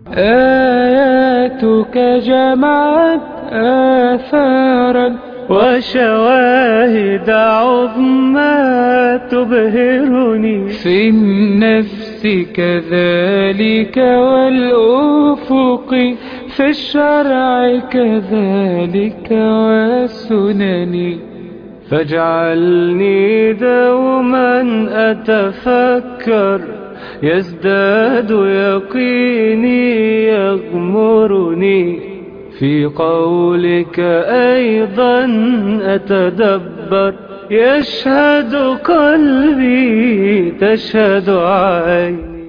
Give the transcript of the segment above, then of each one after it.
آياتك جمعت آثارا وشواهد عظمى تبهرني في النفس كذلك والأفق في الشرع كذلك والسنن فاجعلني دوما أتفكر يزداد يقيني يغمرني في قولك أيضا أتدبر يشهد قلبي تشهد عيني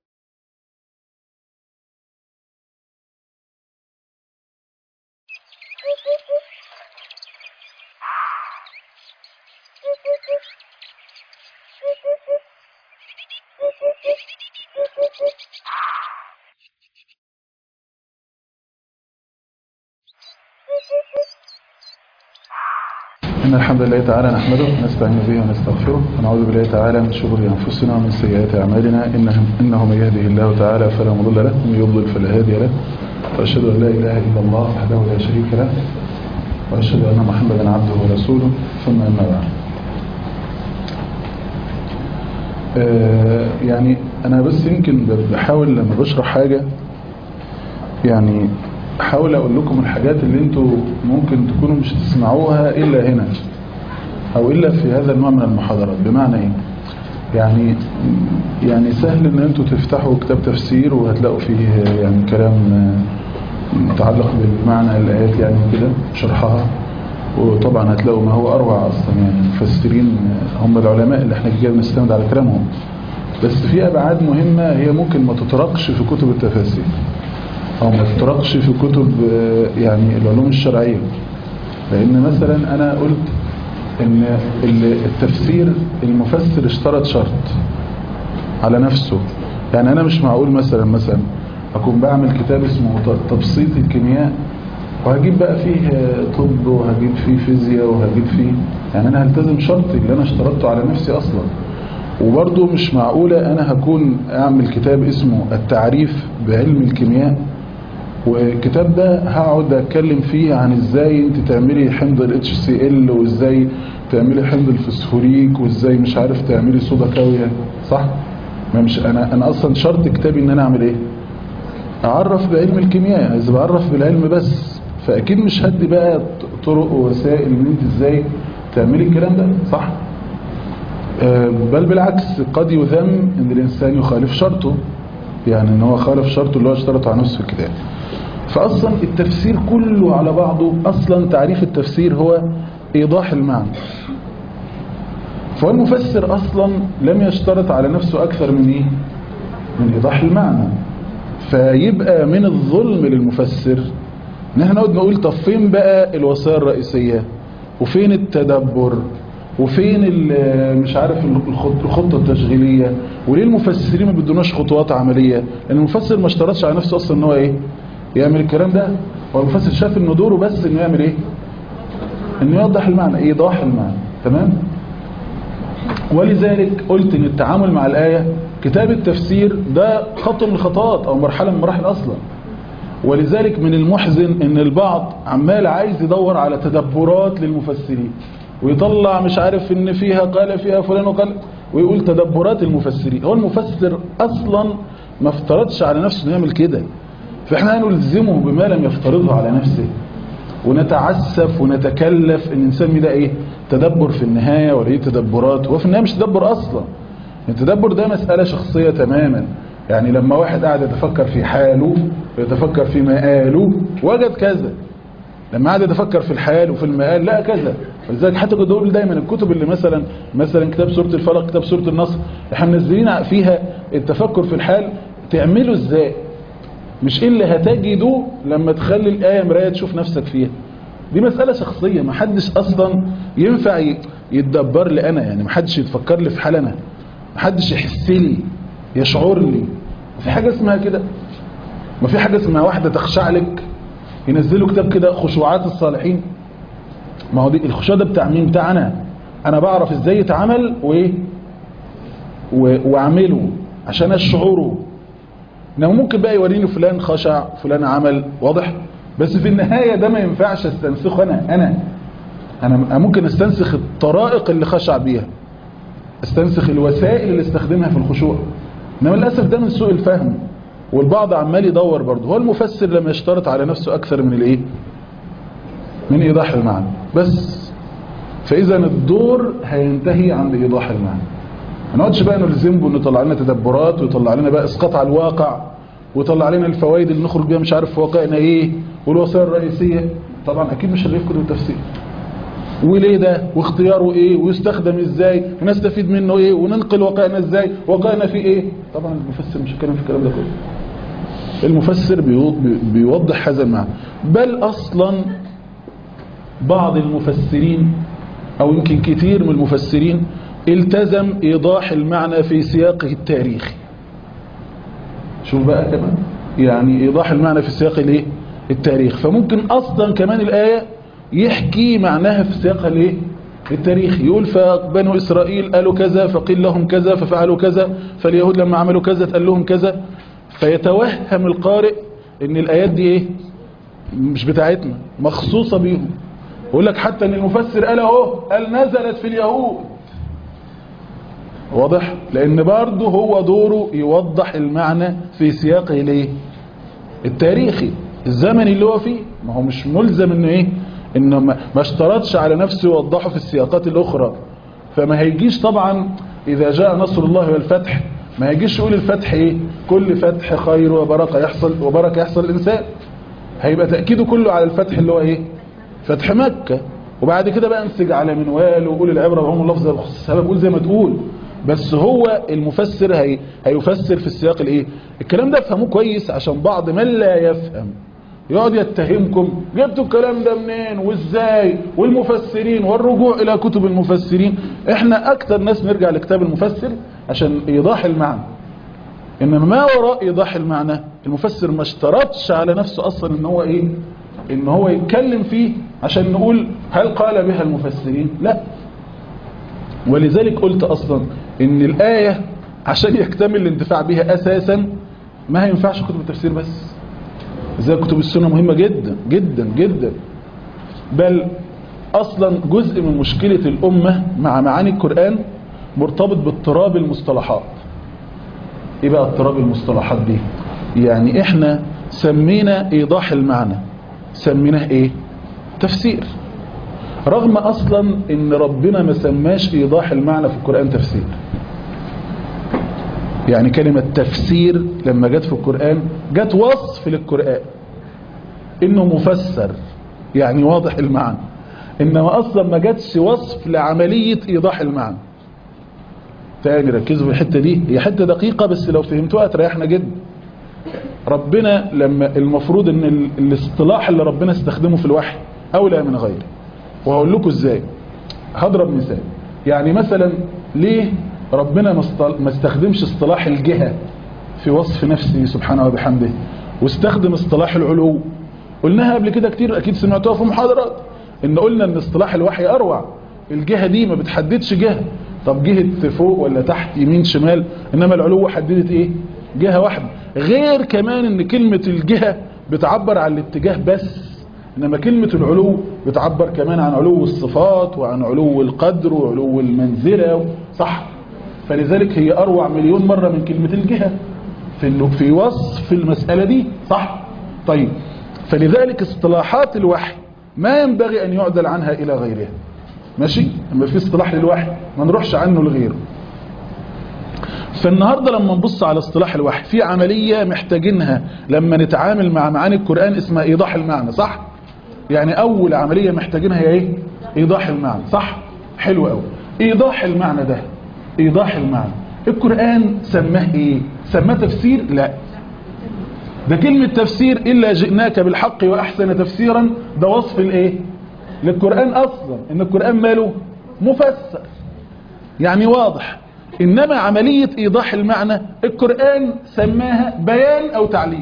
إن الحمد لله تعالى نحمده ونستعين به ونستغفره ونعوذ بالله تعالى من شرور أنفسنا ومن سيئات أعمالنا إنه, إنه من يهده الله تعالى فلا مضل له ومن يضلل فلا هادي له وأشهد أن لا إله إلا الله وحده لا شريك له وأشهد أن محمدا عبده ورسوله ثم أما بعد آه يعني أنا بس يمكن بحاول لما بشرح حاجة يعني احاول اقول لكم الحاجات اللي انتوا ممكن تكونوا مش تسمعوها الا هنا او الا في هذا النوع من المحاضرات بمعنى ايه يعني يعني سهل ان انتوا تفتحوا كتاب تفسير وهتلاقوا فيه يعني كلام متعلق بالمعنى الايات يعني كده شرحها وطبعا هتلاقوا ما هو اروع اصلا يعني المفسرين هم العلماء اللي احنا كده بنستند على كلامهم بس في ابعاد مهمه هي ممكن ما تطرقش في كتب التفاسير او ما تطرقش في كتب يعني العلوم الشرعية لان مثلا انا قلت ان التفسير المفسر اشترط شرط على نفسه يعني انا مش معقول مثلا مثلا اكون بعمل كتاب اسمه تبسيط الكيمياء وهجيب بقى فيه طب وهجيب فيه فيزياء وهجيب فيه يعني انا هلتزم شرطي اللي انا اشترطته على نفسي اصلا وبرضه مش معقولة انا هكون اعمل كتاب اسمه التعريف بعلم الكيمياء والكتاب ده هقعد اتكلم فيه عن ازاي انت تعملي حمض ال HCl وازاي تعملي حمض الفسفوريك وازاي مش عارف تعملي صودا كاوية صح ما مش انا انا اصلا شرط كتابي ان انا اعمل ايه اعرف بعلم الكيمياء اذا بعرف بالعلم بس فاكيد مش هدي بقى طرق ووسائل ان انت ازاي تعملي الكلام ده صح بل بالعكس قد يذم ان الانسان يخالف شرطه يعني ان هو خالف شرطه اللي هو اشترطه على نفسه في الكتاب فاصلا التفسير كله على بعضه اصلا تعريف التفسير هو ايضاح المعنى فهو المفسر اصلا لم يشترط على نفسه اكثر من ايه من ايضاح المعنى فيبقى من الظلم للمفسر ان احنا نقعد نقول طب فين بقى الوصايا الرئيسيه وفين التدبر وفين مش عارف الخطة التشغيلية وليه المفسرين ما بدوناش خطوات عملية لان المفسر ما اشترطش على نفسه اصلا ان هو ايه يعمل الكلام ده هو المفسر شاف انه دوره بس انه يعمل ايه انه يوضح المعنى ايضاح المعنى تمام ولذلك قلت ان التعامل مع الآية كتاب التفسير ده خط من الخطوات او مرحلة من مراحل اصلا ولذلك من المحزن ان البعض عمال عايز يدور على تدبرات للمفسرين ويطلع مش عارف ان فيها قال فيها فلان وقال ويقول تدبرات المفسرين هو المفسر اصلا ما افترضش على نفسه انه يعمل كده فاحنا هنلزمه بما لم يفترضه على نفسه ونتعسف ونتكلف ان نسمي ده ايه تدبر في النهاية ولا ايه تدبرات هو في النهاية مش تدبر اصلا التدبر ده مسألة شخصية تماما يعني لما واحد قاعد يتفكر في حاله ويتفكر في مآله وجد كذا لما قاعد يتفكر في الحال وفي المآل لا كذا ولذلك حتى كنت بقول دايما الكتب اللي مثلا مثلا كتاب سورة الفلق كتاب سورة النصر احنا منزلين فيها التفكر في الحال تعمله ازاي مش ايه اللي هتجده لما تخلي الآية مراية تشوف نفسك فيها دي مسألة شخصية ما حدش اصلا ينفع يتدبر لي انا يعني ما حدش يتفكر لي في حال انا ما حدش يحس لي يشعر لي في حاجة اسمها كده ما في حاجة اسمها واحدة تخشع لك ينزلوا كتاب كده خشوعات الصالحين ما هو دي الخشوع ده بتاع مين بتاعنا انا بعرف ازاي يتعمل وايه واعمله عشان اشعره انما ممكن بقى يوريني فلان خشع فلان عمل واضح بس في النهاية ده ما ينفعش استنسخه انا انا انا ممكن استنسخ الطرائق اللي خشع بيها استنسخ الوسائل اللي استخدمها في الخشوع انما للاسف ده من سوء الفهم والبعض عمال يدور برضه هو المفسر لما يشترط على نفسه اكثر من الايه من ايضاح المعنى بس فاذا الدور هينتهي عند ايضاح المعنى ما نقعدش بقى نلزمه انه يطلع لنا تدبرات ويطلع لنا بقى اسقاط على الواقع ويطلع لنا الفوائد اللي نخرج بيها مش عارف في واقعنا ايه والوسائل الرئيسيه طبعا اكيد مش هنلاقي في كتب التفسير وليه ده واختياره ايه ويستخدم ازاي ونستفيد منه ايه وننقل واقعنا ازاي واقعنا فيه ايه طبعا المفسر مش هيتكلم في الكلام ده كله المفسر بيوضح هذا المعنى بل اصلا بعض المفسرين او يمكن كتير من المفسرين التزم ايضاح المعنى في سياقه التاريخي شوف بقى كمان يعني ايضاح المعنى في سياق الايه التاريخ فممكن اصلا كمان الايه يحكي معناها في سياقها الايه التاريخي يقول فبنو اسرائيل قالوا كذا فقيل لهم كذا ففعلوا كذا فاليهود لما عملوا كذا قال لهم كذا فيتوهم القارئ ان الايات دي ايه مش بتاعتنا مخصوصه بيهم يقول لك حتى ان المفسر قال اهو قال نزلت في اليهود واضح لان برضه هو دوره يوضح المعنى في سياقه ليه التاريخي الزمني اللي هو فيه ما هو مش ملزم انه ايه انه ما اشترطش على نفسه يوضحه في السياقات الاخرى فما هيجيش طبعا اذا جاء نصر الله والفتح ما هيجيش يقول الفتح ايه كل فتح خير وبركه يحصل وبركه يحصل الانسان هيبقى تاكيده كله على الفتح اللي هو ايه فتح مكه وبعد كده بقى انسج على منوال وقول العبره بهم اللفظ السبب قول زي ما تقول بس هو المفسر هي هيفسر في السياق الايه الكلام ده افهموه كويس عشان بعض من لا يفهم يقعد يتهمكم جبتوا الكلام ده منين وازاي والمفسرين والرجوع الى كتب المفسرين احنا اكتر ناس نرجع لكتاب المفسر عشان ايضاح المعنى انما ما وراء ايضاح المعنى المفسر ما اشترطش على نفسه اصلا ان هو ايه ان هو يتكلم فيه عشان نقول هل قال بها المفسرين لا ولذلك قلت اصلا ان الايه عشان يكتمل الانتفاع بها اساسا ما هينفعش كتب التفسير بس زي كتب السنة مهمة جدا جدا جدا بل اصلا جزء من مشكلة الامة مع معاني القرآن مرتبط باضطراب المصطلحات ايه بقى اضطراب المصطلحات دي يعني احنا سمينا ايضاح المعنى سميناه ايه تفسير رغم اصلا ان ربنا ما سماش ايضاح المعنى في القرآن تفسير يعني كلمة تفسير لما جت في القرآن جت وصف للقرآن انه مفسر يعني واضح المعنى انما اصلا ما جتش وصف لعملية ايضاح المعنى تاني ركزوا في الحتة دي هي حتة دقيقة بس لو فهمتوها تريحنا جدا ربنا لما المفروض ان ال- الاصطلاح اللي ربنا استخدمه في الوحي اولى من غيره وهقول لكم ازاي هضرب مثال يعني مثلا ليه ربنا ما است- ما استخدمش اصطلاح الجهة في وصف نفسه سبحانه وبحمده واستخدم اصطلاح العلو قلناها قبل كده كتير اكيد سمعتوها في محاضرات ان قلنا ان اصطلاح الوحي اروع الجهة دي ما بتحددش جهة طب جهة فوق ولا تحت يمين شمال انما العلو حددت ايه جهة واحدة غير كمان ان كلمة الجهة بتعبر عن الاتجاه بس انما كلمة العلو بتعبر كمان عن علو الصفات وعن علو القدر وعلو المنزلة صح فلذلك هي اروع مليون مرة من كلمة الجهة في انه في وصف المسألة دي صح طيب فلذلك اصطلاحات الوحي ما ينبغي ان يعدل عنها الى غيرها ماشي اما في اصطلاح للوحي ما نروحش عنه لغيره فالنهاردة لما نبص على اصطلاح الوحي في عملية محتاجينها لما نتعامل مع معاني القرآن اسمها ايضاح المعنى صح يعني اول عملية محتاجينها هي ايه ايضاح المعنى صح حلو قوي ايضاح المعنى ده ايضاح المعنى القرآن سماه ايه سماه تفسير لا ده كلمة تفسير إلا جئناك بالحق وأحسن تفسيرا ده وصف الايه للقرآن أصلا إن القرآن ماله مفسر يعني واضح إنما عملية إيضاح المعنى القرآن سماها بيان أو تعليم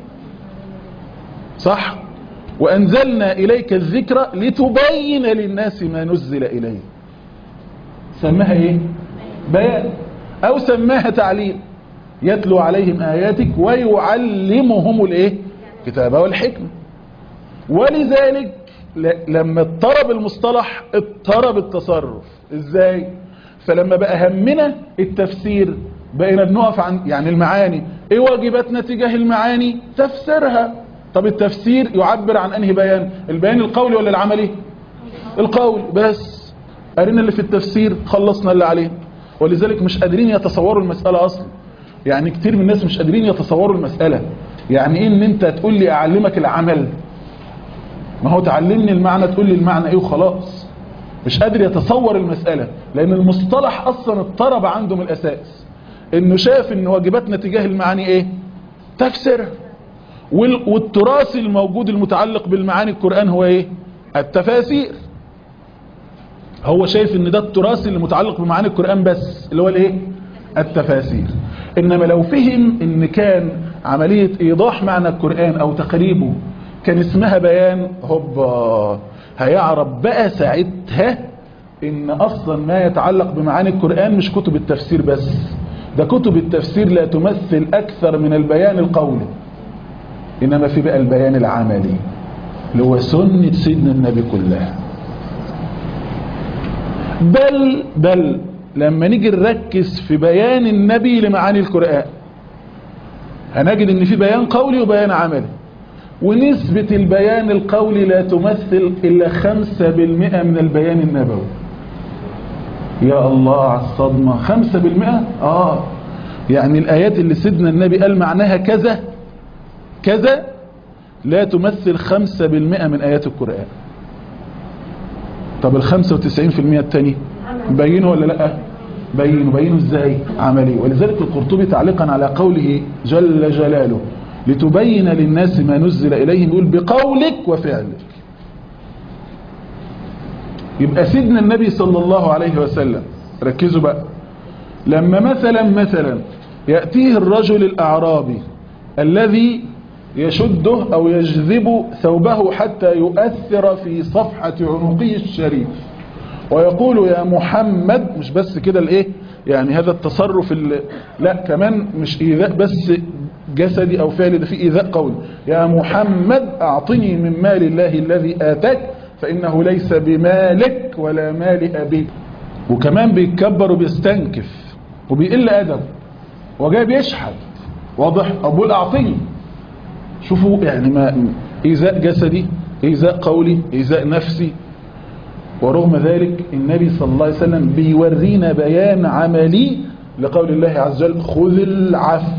صح وأنزلنا إليك الذكر لتبين للناس ما نزل إليه سماها إيه بيان أو سماها تعليم يتلو عليهم آياتك ويعلمهم الايه كتاب والحكمة ولذلك لما اضطرب المصطلح اضطرب التصرف ازاي فلما بقى همنا التفسير بقينا بنقف عن يعني المعاني ايه واجباتنا تجاه المعاني تفسيرها طب التفسير يعبر عن انهي بيان البيان القولي ولا العملي القول بس قرينا اللي في التفسير خلصنا اللي عليه ولذلك مش قادرين يتصوروا المسألة اصلا يعني كتير من الناس مش قادرين يتصوروا المسألة يعني ايه ان انت تقول لي اعلمك العمل ما هو تعلمني المعنى تقول لي المعنى ايه وخلاص مش قادر يتصور المسألة لان المصطلح اصلا اضطرب عنده من الاساس انه شاف ان واجباتنا تجاه المعاني ايه تفسيرها والتراث الموجود المتعلق بالمعاني القرآن هو ايه التفاسير هو شايف ان ده التراث اللي متعلق بمعاني القرآن بس اللي هو الايه التفاسير انما لو فهم ان كان عملية ايضاح معنى القرآن او تقريبه كان اسمها بيان هوبا هيعرف بقى ساعتها ان اصلا ما يتعلق بمعاني القرآن مش كتب التفسير بس ده كتب التفسير لا تمثل اكثر من البيان القولي انما في بقى البيان العملي اللي هو سنة سيدنا النبي كلها بل بل لما نيجي نركز في بيان النبي لمعاني القرآن هنجد ان في بيان قولي وبيان عملي ونسبة البيان القولي لا تمثل إلا خمسة بالمئة من البيان النبوي يا الله على الصدمة خمسة بالمئة آه يعني الآيات اللي سيدنا النبي قال معناها كذا كذا لا تمثل خمسة بالمئة من آيات القرآن طب الخمسة وتسعين في المئة التاني بينه ولا لا بينه بينه ازاي عملي ولذلك القرطبي تعليقا على قوله جل جلاله لتبين للناس ما نزل إليهم يقول بقولك وفعلك يبقى سيدنا النبي صلى الله عليه وسلم ركزوا بقى لما مثلا مثلا يأتيه الرجل الأعرابي الذي يشده أو يجذب ثوبه حتى يؤثر في صفحة عنقه الشريف ويقول يا محمد مش بس كده الايه يعني هذا التصرف لا كمان مش إيذاء بس جسدي أو فعلي ده في إيذاء قول يا محمد أعطني من مال الله الذي آتاك فإنه ليس بمالك ولا مال أبيك وكمان بيتكبر وبيستنكف وبيقل أدب وجاي بيشحد واضح أو بيقول أعطني شوفوا يعني ما إيذاء جسدي إيذاء قولي إيذاء نفسي ورغم ذلك النبي صلى الله عليه وسلم بيورينا بيان عملي لقول الله عز وجل خذ العفو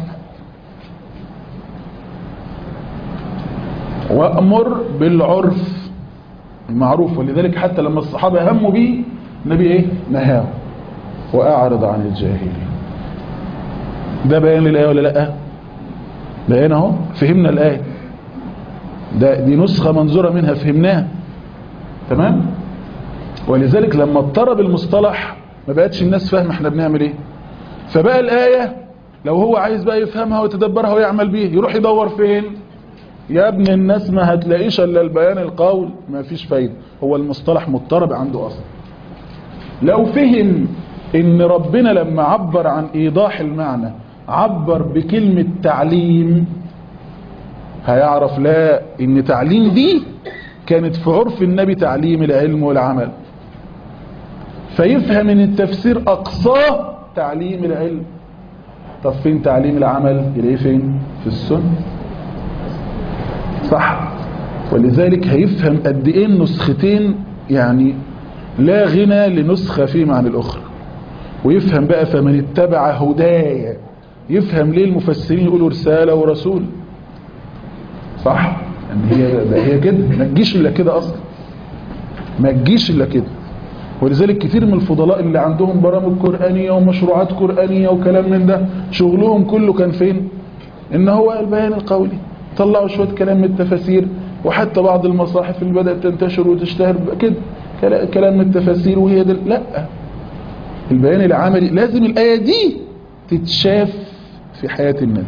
وأمر بالعرف المعروف ولذلك حتى لما الصحابة هموا به النبي ايه نهاه وأعرض عن الجاهلين ده بيان للآية ولا لا بيان اهو فهمنا الآية ده دي نسخة منظورة منها فهمناها تمام ولذلك لما اضطرب المصطلح ما بقتش الناس فاهمه احنا بنعمل ايه فبقى الآية لو هو عايز بقى يفهمها ويتدبرها ويعمل بيه يروح يدور فين يا ابن الناس ما هتلاقيش الا البيان القول ما فيش فايدة هو المصطلح مضطرب عنده اصلا لو فهم ان ربنا لما عبر عن ايضاح المعنى عبر بكلمة تعليم هيعرف لا ان تعليم دي كانت في عرف النبي تعليم العلم والعمل فيفهم ان التفسير اقصاه تعليم العلم طب فين تعليم العمل يلاقيه فين في السنه صح ولذلك هيفهم قد ايه النسختين يعني لا غنى لنسخة فيما عن الأخرى ويفهم بقى فمن اتبع هدايا يفهم ليه المفسرين يقولوا رسالة ورسول صح يعني هي ده هي كده ما تجيش الا كده اصلا ما تجيش الا كده ولذلك كثير من الفضلاء اللي عندهم برامج قرآنية ومشروعات قرآنية وكلام من ده شغلهم كله كان فين ان هو البيان القولي طلعوا شوية كلام من التفاسير وحتى بعض المصاحف اللي بدأت تنتشر وتشتهر كده كلام من التفاسير وهي ده لا البيان العملي لازم الآية دي تتشاف في حياة النبي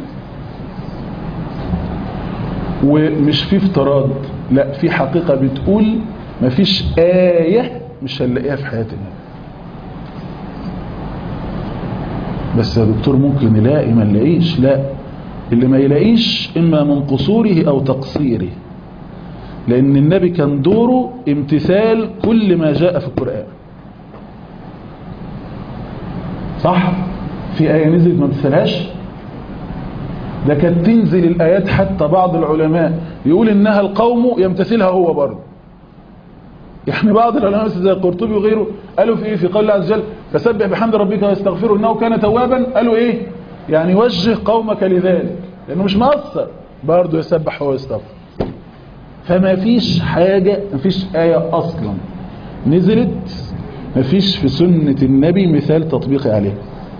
ومش في افتراض لا في حقيقة بتقول مفيش آية مش هنلاقيها في حياة النبي بس يا دكتور ممكن يلاقي ما نلاقيش لا اللي ما يلاقيش إما من قصوره أو تقصيره لأن النبي كان دوره امتثال كل ما جاء في القرآن صح في آية نزلت ما امتثلهاش ده كانت تنزل الآيات حتى بعض العلماء يقول إنها القوم يمتثلها هو برضه يعني بعض العلماء زي القرطبي وغيره قالوا في ايه في قول الله عز وجل فسبح بحمد ربك واستغفره انه كان توابا قالوا ايه يعني وجه قومك لذلك لانه مش مقصر برضه يسبح هو ويستغفر فما فيش حاجة ما فيش آية أصلا نزلت ما فيش في سنة النبي مثال تطبيقي عليه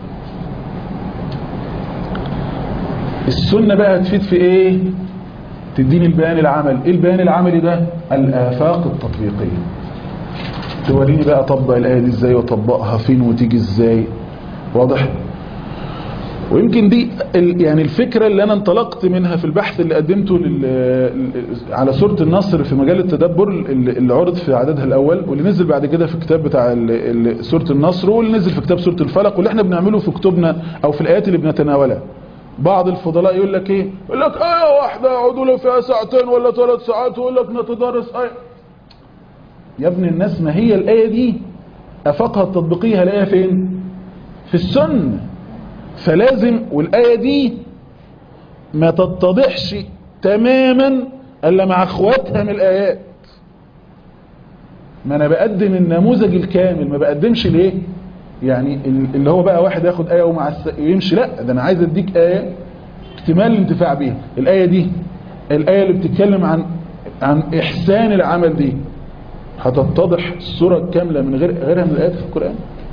السنة بقى هتفيد في ايه تديني البيان العمل ايه البيان العملي ده الآفاق التطبيقية توريني بقى اطبق الآية دي ازاي واطبقها فين وتيجي ازاي واضح ويمكن دي ال- يعني الفكرة اللي أنا انطلقت منها في البحث اللي قدمته لل- على سورة النصر في مجال التدبر اللي اللي عرض في عددها الأول واللي نزل بعد كده في كتاب بتاع ال- ال- سورة النصر واللي نزل في كتاب سورة الفلق واللي احنا بنعمله في كتبنا أو في الآيات اللي بنتناولها بعض الفضلاء يقول لك ايه يقول لك آية واحدة يقعدوا له فيها ساعتين ولا ثلاث ساعات ويقول لك نتدرس آية يا ابن الناس ما هي الآية دي أفقها التطبيقية هلاقيها فين في السنة فلازم والآية دي ما تتضحش تماما إلا مع اخواتها من الآيات ما أنا بقدم النموذج الكامل ما بقدمش ليه يعني اللي هو بقى واحد ياخد آية ومع الس... يمشي لا ده أنا عايز أديك آية اكتمال الانتفاع بيها الآية دي الآية اللي بتتكلم عن عن إحسان العمل دي هتتضح الصورة الكاملة من غير غيرها من الآيات في القرآن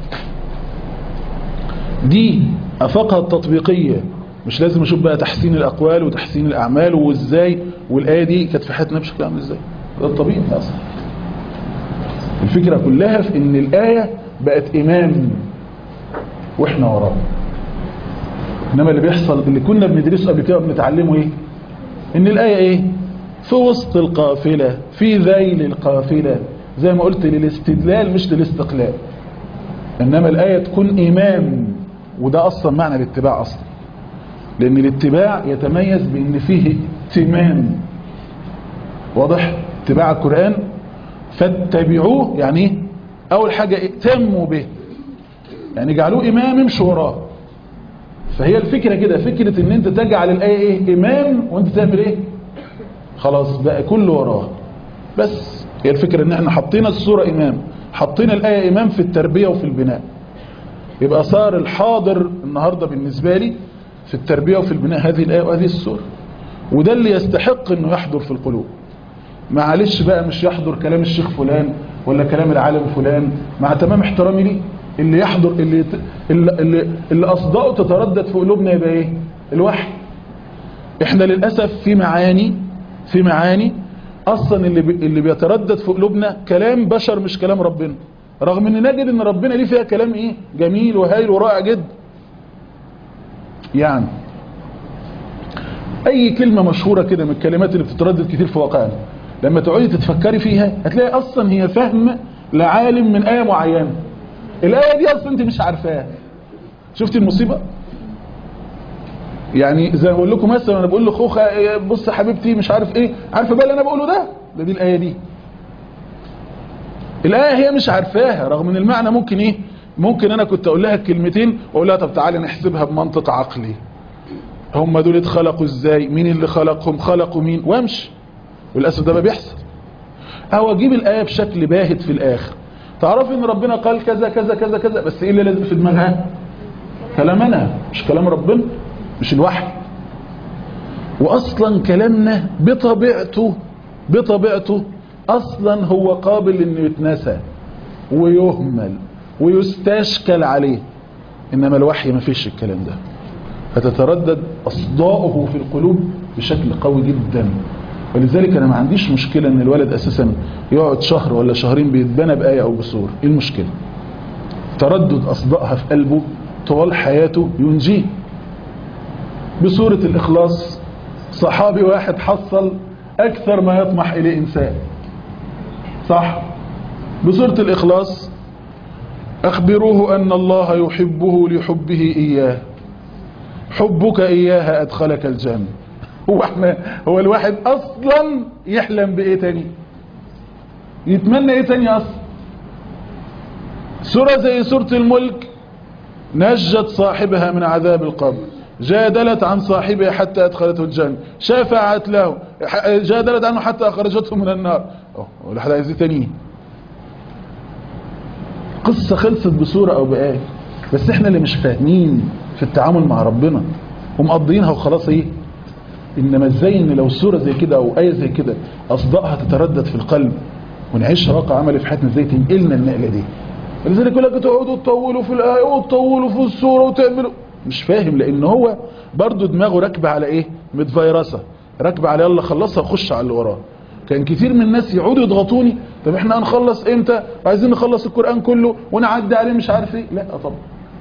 دي أفقها التطبيقية مش لازم أشوف بقى تحسين الأقوال وتحسين الأعمال وإزاي والآية دي كانت في حياتنا بشكل عامل إزاي ده الطبيعي أصلا الفكرة كلها في إن الآية بقت إمام وإحنا وراه إنما اللي بيحصل اللي كنا بندرسه قبل كده بنتعلمه إيه إن الآية إيه في وسط القافلة في ذيل القافلة زي ما قلت للاستدلال مش للاستقلال إنما الآية تكون إمام وده أصلا معنى الاتباع أصلا لأن الاتباع يتميز بأن فيه اتمام واضح اتباع القرآن فاتبعوه يعني ايه أول حاجة ائتموا به يعني جعلوه إمام امشوا وراه فهي الفكرة كده فكرة ان انت تجعل الآية ايه إمام وانت تعمل ايه خلاص بقى كله وراه بس هي الفكرة ان احنا حطينا الصورة إمام حطينا الآية إمام في التربية وفي البناء يبقى صار الحاضر النهاردة بالنسبة لي في التربية وفي البناء هذه الآية وهذه السورة وده اللي يستحق انه يحضر في القلوب معلش بقى مش يحضر كلام الشيخ فلان ولا كلام العالم فلان مع تمام احترامي ليه اللي يحضر اللي يت... اللي, اللي, اللي أصدقه تتردد في قلوبنا يبقى ايه الوحي احنا للأسف في معاني في معاني اصلا اللي, بي... اللي بيتردد في قلوبنا كلام بشر مش كلام ربنا رغم ان نجد ان ربنا ليه فيها كلام ايه جميل وهايل ورائع جدا يعني اي كلمة مشهورة كده من الكلمات اللي بتتردد كتير في واقعنا لما تقعدي تتفكري فيها هتلاقي اصلا هي فهم لعالم من آية معينة الآية دي اصلا انت مش عارفاها شفتي المصيبة يعني زي ما بقول لكم مثلا انا بقول لاخوخه بص يا حبيبتي مش عارف ايه عارفه بقى اللي انا بقوله ده ده دي الايه دي الايه هي مش عارفاها رغم ان المعنى ممكن ايه ممكن انا كنت اقول لها الكلمتين واقول لها طب تعالى نحسبها بمنطق عقلي هم دول اتخلقوا ازاي مين اللي خلقهم خلقوا مين وامشي وللاسف ده ما بيحصل او اجيب الايه بشكل باهت في الاخر تعرفي ان ربنا قال كذا كذا كذا كذا بس ايه اللي لازم في دماغها كلام انا مش كلام ربنا مش الوحي واصلا كلامنا بطبيعته بطبيعته اصلا هو قابل انه يتنسى ويهمل ويستشكل عليه انما الوحي ما فيش الكلام ده فتتردد اصداؤه في القلوب بشكل قوي جدا ولذلك انا ما عنديش مشكلة ان الولد اساسا يقعد شهر ولا شهرين بيتبنى بآية او بسور ايه المشكلة تردد اصدائها في قلبه طوال حياته ينجيه بسورة الإخلاص صحابي واحد حصل أكثر ما يطمح إليه إنسان صح بسورة الإخلاص أخبروه أن الله يحبه لحبه إياه حبك إياها أدخلك الجنة هو احنا هو الواحد أصلا يحلم بإيه تاني يتمنى إيه تاني أصلا سورة زي سورة الملك نجت صاحبها من عذاب القبر جادلت عن صاحبها حتى أدخلته الجنة شفعت له جادلت عنه حتى أخرجته من النار ولحد عايز تاني قصة خلصت بصورة أو بآية بس احنا اللي مش فاهمين في التعامل مع ربنا ومقضيينها وخلاص ايه انما ازاي ان لو صورة زي كده او آية زي كده اصدقها تتردد في القلب ونعيش واقع عملي في حياتنا ازاي تنقلنا النقلة دي لذلك يقول لك تقعدوا تطولوا في الآية وتطولوا في الصورة وتعملوا مش فاهم لان هو برضو دماغه راكبه على ايه متفيرسه راكبه على يلا خلصها وخش على اللي وراه كان كتير من الناس يقعدوا يضغطوني طب احنا هنخلص امتى عايزين نخلص القرآن كله ونعدي عليه مش عارف ايه لا طبعا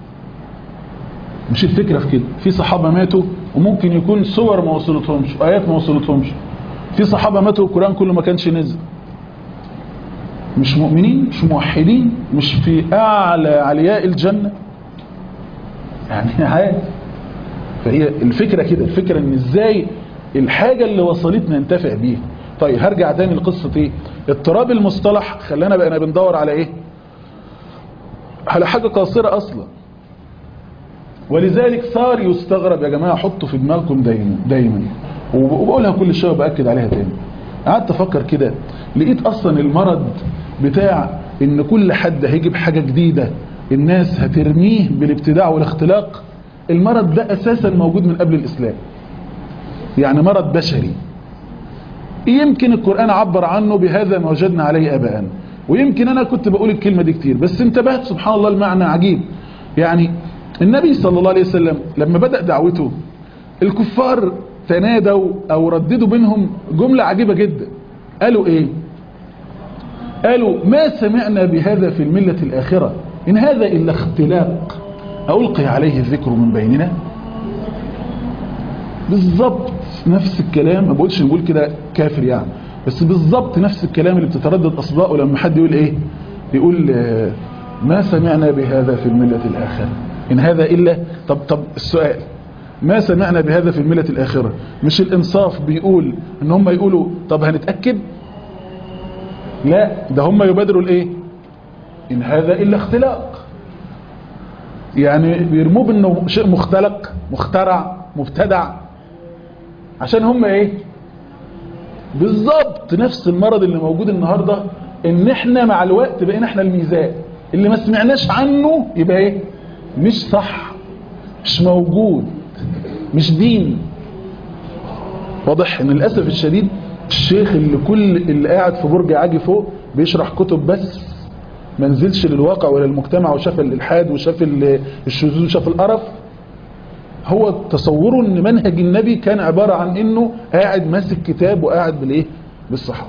مش الفكرة في كده في صحابة ماتوا وممكن يكون صور ما وصلتهمش آيات ما وصلتهمش في صحابة ماتوا القرآن كله ما كانش نزل مش مؤمنين مش موحدين مش في أعلى علياء الجنة يعني عادي فهي الفكرة كده الفكرة ان ازاي الحاجة اللي وصلتنا ننتفع بيها طيب هرجع تاني لقصة ايه اضطراب المصطلح خلانا بقينا بندور على ايه على حاجة قاصرة اصلا ولذلك صار يستغرب يا جماعة حطوا في دماغكم دايما دايما وبقولها كل شوية وبأكد عليها تاني قعدت افكر كده لقيت اصلا المرض بتاع ان كل حد هيجيب حاجة جديدة الناس هترميه بالابتداع والاختلاق المرض ده اساسا موجود من قبل الاسلام يعني مرض بشري يمكن القرآن عبر عنه بهذا ما وجدنا عليه اباءنا ويمكن انا كنت بقول الكلمة دي كتير بس انتبهت سبحان الله المعنى عجيب يعني النبي صلى الله عليه وسلم لما بدأ دعوته الكفار تنادوا او رددوا بينهم جملة عجيبة جدا قالوا ايه قالوا ما سمعنا بهذا في الملة الاخرة ان هذا الا اختلاق ألقي عليه الذكر من بيننا بالظبط نفس الكلام ما بقولش نقول كده كافر يعني بس بالظبط نفس الكلام اللي بتتردد أصداؤه لما حد يقول إيه يقول آه ما سمعنا بهذا في الملة الآخرة إن هذا إلا طب طب السؤال ما سمعنا بهذا في الملة الآخرة مش الإنصاف بيقول إن هم يقولوا طب هنتأكد لا ده هم يبادروا الإيه إن هذا إلا اختلاق يعني بيرموه بانه شيء مختلق مخترع مبتدع عشان هم ايه بالظبط نفس المرض اللي موجود النهاردة ان احنا مع الوقت بقينا احنا الميزان اللي ما سمعناش عنه يبقى ايه مش صح مش موجود مش دين واضح ان للاسف الشديد الشيخ اللي كل اللي قاعد في برج عاجي فوق بيشرح كتب بس ما نزلش للواقع ولا المجتمع وشاف الالحاد وشاف الشذوذ وشاف القرف هو تصوره ان منهج النبي كان عبارة عن انه قاعد ماسك كتاب وقاعد بالايه بالصحة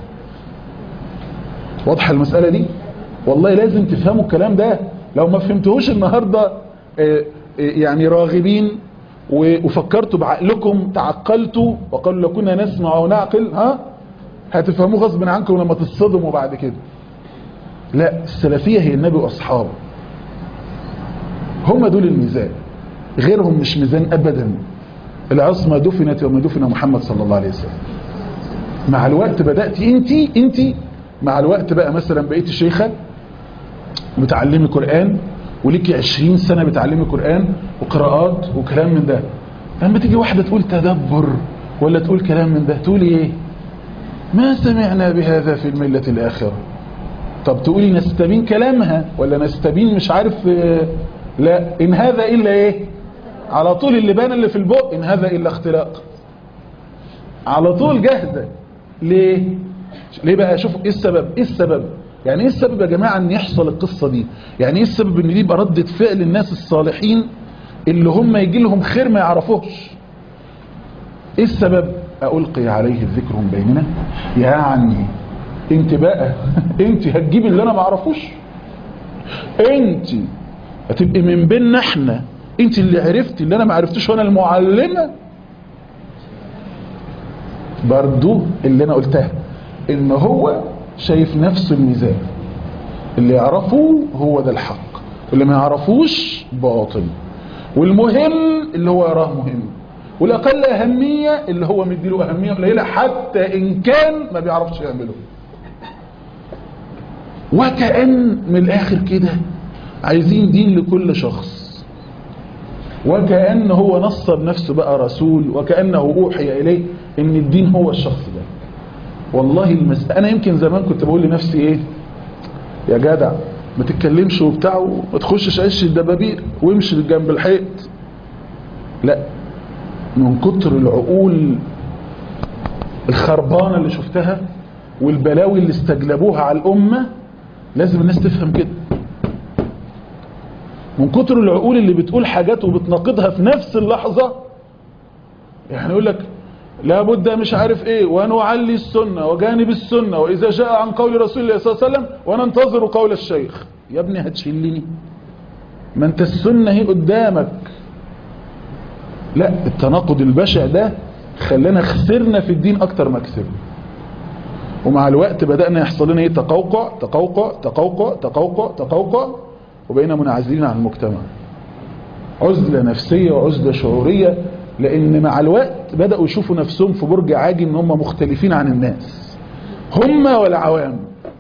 واضحة المسألة دي والله لازم تفهموا الكلام ده لو ما فهمتهوش النهاردة يعني راغبين وفكرتوا بعقلكم تعقلتوا وقالوا لو كنا نسمع ونعقل ها هتفهموه غصب عنكم لما تصدموا بعد كده لا السلفية هي النبي وأصحابه هم دول الميزان غيرهم مش ميزان أبدا العصمة دفنت يوم دفن محمد صلى الله عليه وسلم مع الوقت بدأت انت انت مع الوقت بقى مثلا بقيت شيخة بتعلمي قرآن وليكي عشرين سنة بتعلمي قرآن وقراءات وكلام من ده لما تيجي واحدة تقول تدبر ولا تقول كلام من ده تقولي ايه ما سمعنا بهذا في الملة الآخرة طب تقولي نستبين كلامها ولا نستبين مش عارف لا إن هذا إلا إيه على طول اللبان اللي في البق إن هذا إلا اختلاق على طول جاهزة ليه ليه بقى شوف إيه السبب إيه السبب يعني إيه السبب يا جماعة أن يحصل القصة دي يعني إيه السبب أن دي يبقى ردة فعل الناس الصالحين اللي هم يجي لهم خير ما يعرفوش إيه السبب ألقي عليه الذكر من بيننا يعني انت بقى انت هتجيب اللي انا ما اعرفوش انت هتبقي من بيننا احنا انت اللي عرفتي اللي انا ما عرفتوش وانا المعلمه برضو اللي انا قلتها ان هو شايف نفسه الميزان اللي يعرفه هو ده الحق واللي ما يعرفوش باطل والمهم اللي هو يراه مهم والأقل أهمية اللي هو مديله أهمية قليلة حتى إن كان ما بيعرفش يعمله وكأن من الآخر كده عايزين دين لكل شخص وكأن هو نصب نفسه بقى رسول وكأنه أوحي إليه إن الدين هو الشخص ده والله المسألة أنا يمكن زمان كنت بقول لنفسي إيه يا جدع ما تتكلمش وبتاع وما تخشش عش الدبابير وامشي جنب الحيط لا من كتر العقول الخربانة اللي شفتها والبلاوي اللي استجلبوها على الأمة لازم الناس تفهم كده من كتر العقول اللي بتقول حاجات وبتناقضها في نفس اللحظة يعني يقول لك لابد مش عارف ايه ونعلي السنة وجانب السنة واذا جاء عن قول رسول الله صلى الله عليه وسلم وننتظر قول الشيخ يا ابني هتشلني ما انت السنة هي قدامك لا التناقض البشع ده خلانا خسرنا في الدين اكتر ما كسبنا ومع الوقت بدأنا يحصل لنا ايه تقوقع تقوقع تقوقع تقوقع تقوقع وبقينا منعزلين عن المجتمع عزلة نفسية وعزلة شعورية لان مع الوقت بدأوا يشوفوا نفسهم في برج عاجي ان هم مختلفين عن الناس هم والعوام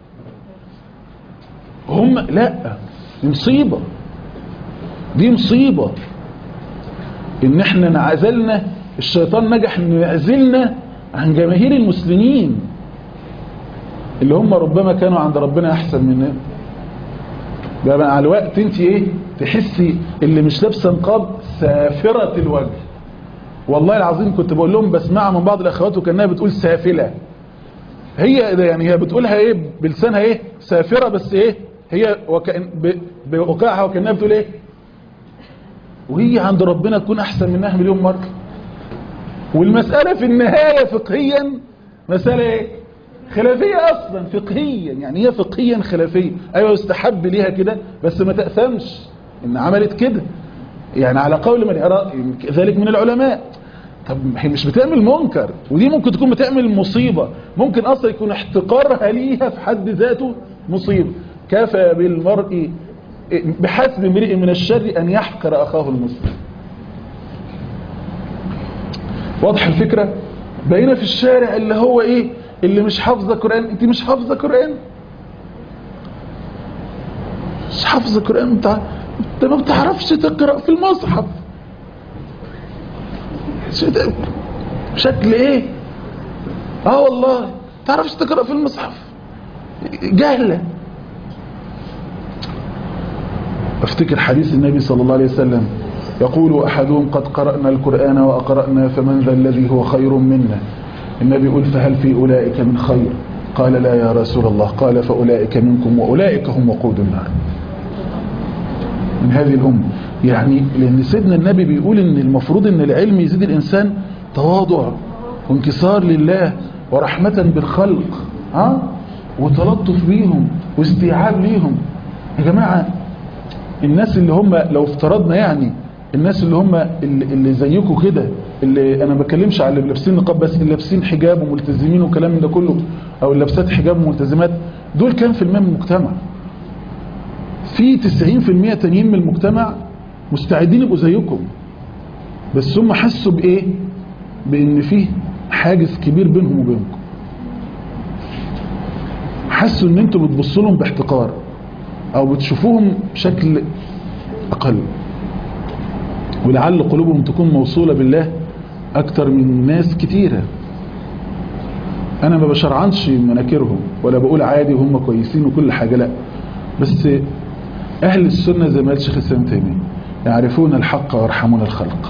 هم لا دي مصيبة دي مصيبة ان احنا انعزلنا الشيطان نجح انه يعزلنا عن جماهير المسلمين اللي هم ربما كانوا عند ربنا احسن مننا بقى مع الوقت انت ايه تحسي اللي مش لابسه نقاب سافرة الوجه والله العظيم كنت بقول لهم بسمعها من بعض الاخوات وكانها بتقول سافلة هي يعني هي بتقولها ايه بلسانها ايه سافرة بس ايه هي وكأن بوقعها وكانها بتقول ايه وهي عند ربنا تكون احسن منها مليون مرة والمسألة في النهاية فقهيا مسألة ايه خلافية اصلا فقهيا يعني هي فقهيا خلافية ايوه يستحب ليها كده بس ما تأثمش ان عملت كده يعني على قول من يرى ذلك من العلماء طب هي مش بتعمل منكر ودي ممكن تكون بتعمل مصيبة ممكن اصلا يكون احتقارها ليها في حد ذاته مصيبة كفى بالمرء بحسب امرئ من الشر ان يحقر اخاه المسلم واضح الفكرة بقينا في الشارع اللي هو ايه اللي مش حافظة قرآن انت مش حافظة قرآن مش حافظة قرآن انت انت ما بتعرفش تقرأ في المصحف شكل ايه اه والله تعرفش تقرأ في المصحف جهلة افتكر حديث النبي صلى الله عليه وسلم يقول أحدهم قد قرأنا القرآن وأقرأنا فمن ذا الذي هو خير منا النبي يقول فهل في أولئك من خير قال لا يا رسول الله قال فأولئك منكم وأولئك هم وقود النار من هذه الأمة يعني لأن سيدنا النبي بيقول إن المفروض إن العلم يزيد الإنسان تواضع وانكسار لله ورحمة بالخلق ها وتلطف بيهم واستيعاب ليهم يا جماعة الناس اللي هم لو افترضنا يعني الناس اللي هم اللي, اللي زيكم كده اللي انا ما بتكلمش على اللي لابسين نقاب بس اللي لابسين حجاب وملتزمين والكلام من ده كله او اللي لابسات حجاب وملتزمات دول كام في المية من المجتمع في 90% تانيين من المجتمع مستعدين يبقوا زيكم بس هم حسوا بايه بان فيه حاجز كبير بينهم وبينكم حسوا ان انتوا بتبصوا لهم باحتقار او بتشوفوهم بشكل اقل ولعل قلوبهم تكون موصولة بالله اكتر من ناس كتيرة انا ما بشرعنش مناكرهم ولا بقول عادي وهم كويسين وكل حاجة لا بس اهل السنة زي ما قال شيخ الاسلام تيمية يعرفون الحق ويرحمون الخلق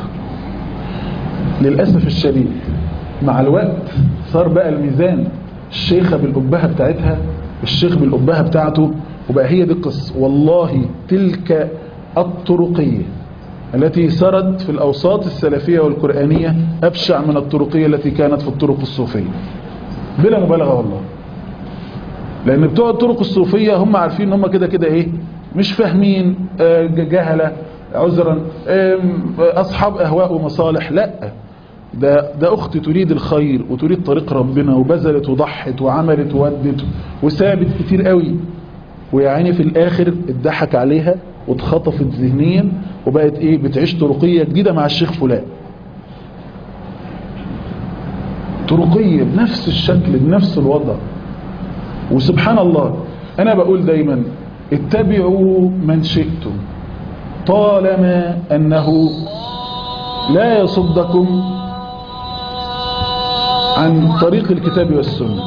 للأسف الشديد مع الوقت صار بقى الميزان الشيخة بالأبهة بتاعتها الشيخ بالأبهة بتاعته وبقى هي دي القصة والله تلك الطرقية التي سرت في الأوساط السلفية والقرآنية أبشع من الطرقية التي كانت في الطرق الصوفية بلا مبالغة والله لأن بتوع الطرق الصوفية هم عارفين هم كده كده إيه مش فاهمين جهلة عذرا أصحاب أهواء ومصالح لا ده, ده أختي تريد الخير وتريد طريق ربنا وبذلت وضحت وعملت وودت وسابت كتير قوي ويعني في الآخر اتضحك عليها واتخطفت ذهنيا وبقت ايه بتعيش طرقية جديدة مع الشيخ فلان طرقية بنفس الشكل بنفس الوضع وسبحان الله انا بقول دايما اتبعوا من شئتم طالما انه لا يصدكم عن طريق الكتاب والسنة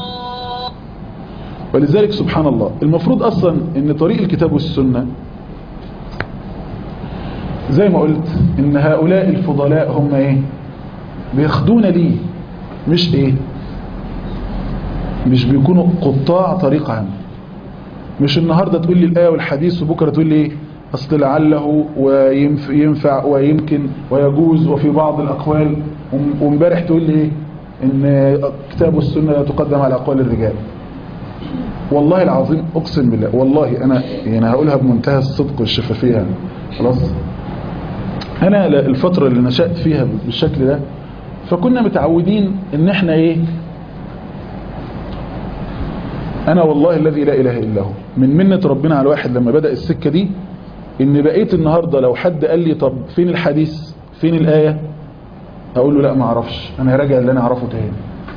ولذلك سبحان الله المفروض اصلا ان طريق الكتاب والسنة زي ما قلت ان هؤلاء الفضلاء هم ايه بياخدون ليه مش ايه مش بيكونوا قطاع طريق عام مش النهاردة تقول لي الآية والحديث وبكرة تقول لي ايه أصل لعله وينفع ويمكن ويجوز وفي بعض الأقوال وامبارح تقول لي ايه ان كتاب السنة لا تقدم على أقوال الرجال والله العظيم أقسم بالله والله أنا يعني هقولها بمنتهى الصدق والشفافية خلاص أنا الفترة اللي نشأت فيها بالشكل ده فكنا متعودين ان احنا ايه انا والله الذي لا اله الا هو من منة ربنا على الواحد لما بدأ السكة دي ان بقيت النهاردة لو حد قال لي طب فين الحديث فين الآية اقول له لا ما اعرفش انا هراجع اللي انا اعرفه تاني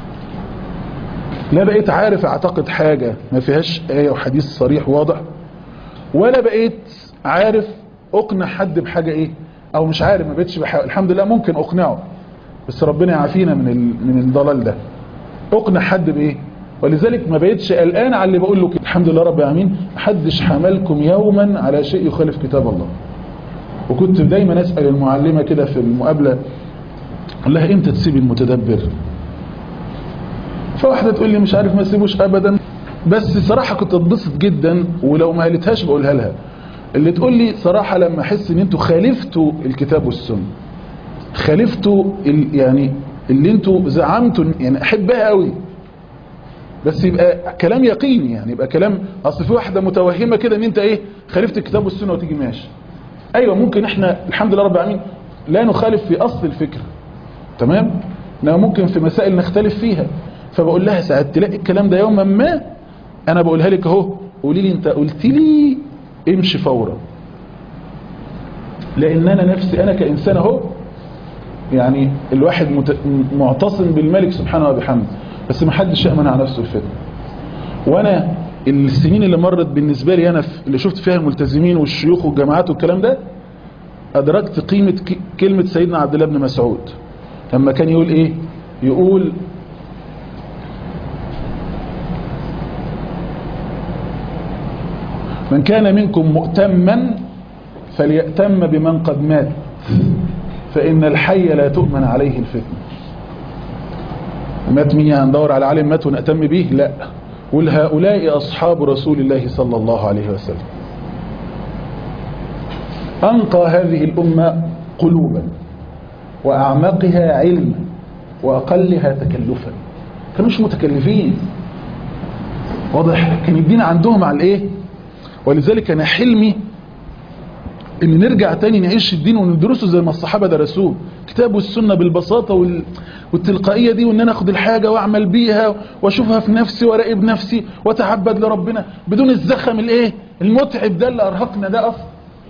لا بقيت عارف اعتقد حاجة ما فيهاش آية وحديث صريح واضح ولا بقيت عارف اقنع حد بحاجة ايه او مش عارف ما بقيتش بحاول الحمد لله ممكن اقنعه بس ربنا يعافينا من من الضلال ده اقنع حد بايه ولذلك ما بقتش قلقان على اللي بقول له كده الحمد لله رب العالمين محدش حملكم يوما على شيء يخالف كتاب الله وكنت دايما اسال المعلمه كده في المقابله اقول لها امتى تسيب المتدبر فواحده تقول لي مش عارف ما اسيبوش ابدا بس صراحه كنت اتبسط جدا ولو ما قالتهاش بقولها لها اللي تقول لي صراحه لما احس ان انتوا خالفتوا الكتاب والسنه خالفتوا يعني اللي انتوا زعمتوا يعني احبها قوي بس يبقى كلام يقيني يعني يبقى كلام اصل في واحده متوهمه كده ان انت ايه خالفت الكتاب والسنه وتيجي ماشي ايوه ممكن احنا الحمد لله رب العالمين لا نخالف في اصل الفكره تمام انما ممكن في مسائل نختلف فيها فبقول لها ساعات تلاقي الكلام ده يوما ما انا بقولها لك اهو قولي لي انت قلت لي امشي فورا لان انا نفسي انا كانسان اهو يعني الواحد مت... معتصم بالملك سبحانه وبحمده بس ما حدش يأمن على نفسه الفتنة وانا السنين اللي مرت بالنسبة لي انا اللي شفت فيها الملتزمين والشيوخ والجماعات والكلام ده ادركت قيمة ك... كلمة سيدنا عبد الله بن مسعود لما كان يقول ايه يقول من كان منكم مؤتما فليأتم بمن قد مات فإن الحي لا تؤمن عليه الفتنة مات مين هندور على عالم مات ونأتم به لا قل هؤلاء أصحاب رسول الله صلى الله عليه وسلم أنقى هذه الأمة قلوبا وأعمقها علما وأقلها تكلفا كانوش متكلفين واضح كان الدين عندهم على الايه ولذلك انا حلمي ان نرجع تاني نعيش الدين وندرسه زي ما الصحابة درسوه كتاب والسنة بالبساطة وال... والتلقائية دي وان انا اخد الحاجة واعمل بيها واشوفها في نفسي وراقب نفسي واتعبد لربنا بدون الزخم الايه المتعب ده اللي ارهقنا ده اصلا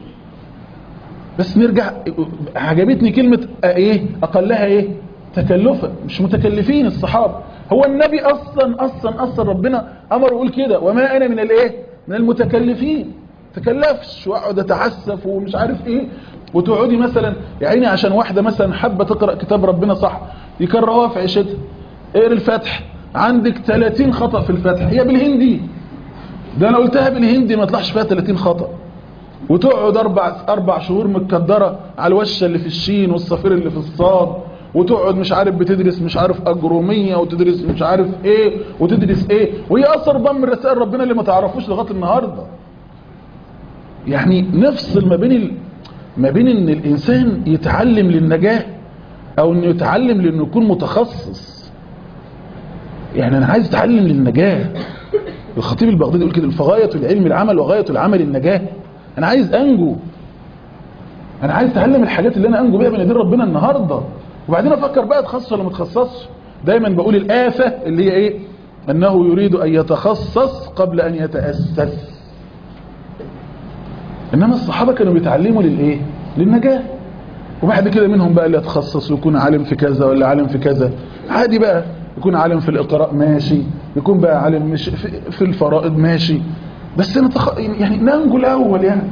بس نرجع عجبتني كلمة ايه اقلها ايه تكلفا مش متكلفين الصحابة هو النبي اصلا اصلا اصلا ربنا امر يقول كده وما انا من الايه من المتكلفين تكلفش واقعد اتعسف ومش عارف ايه وتقعدي مثلا يا عيني عشان واحدة مثلا حابة تقرأ كتاب ربنا صح يكرهوها في عيشتها اقرا الفتح عندك 30 خطأ في الفتح هي بالهندي ده انا قلتها بالهندي ما طلعش فيها 30 خطأ وتقعد اربع اربع شهور متكدره على الوشه اللي في الشين والصفير اللي في الصاد وتقعد مش عارف بتدرس مش عارف اجروميه وتدرس مش عارف ايه وتدرس ايه وهي اثر ضم رسائل ربنا اللي ما تعرفوش لغايه النهارده يعني نفصل ما بين ال... ما بين ان الانسان يتعلم للنجاه او انه يتعلم لانه يكون متخصص يعني انا عايز اتعلم للنجاه الخطيب البغدادي يقول كده فغايه العلم العمل وغايه العمل النجاه انا عايز انجو انا عايز اتعلم الحاجات اللي انا انجو بيها من ايدين ربنا النهارده وبعدين افكر بقى اتخصص ولا ما اتخصصش دايما بقول الآفة اللي هي ايه انه يريد ان يتخصص قبل ان يتأسس انما الصحابة كانوا بيتعلموا للايه للنجاة وبعد كده منهم بقى اللي يتخصص ويكون عالم في كذا ولا عالم في كذا عادي بقى يكون عالم في الإقراء ماشي يكون بقى عالم مش في, في الفرائض ماشي بس نتخ... يعني ننجو الأول يعني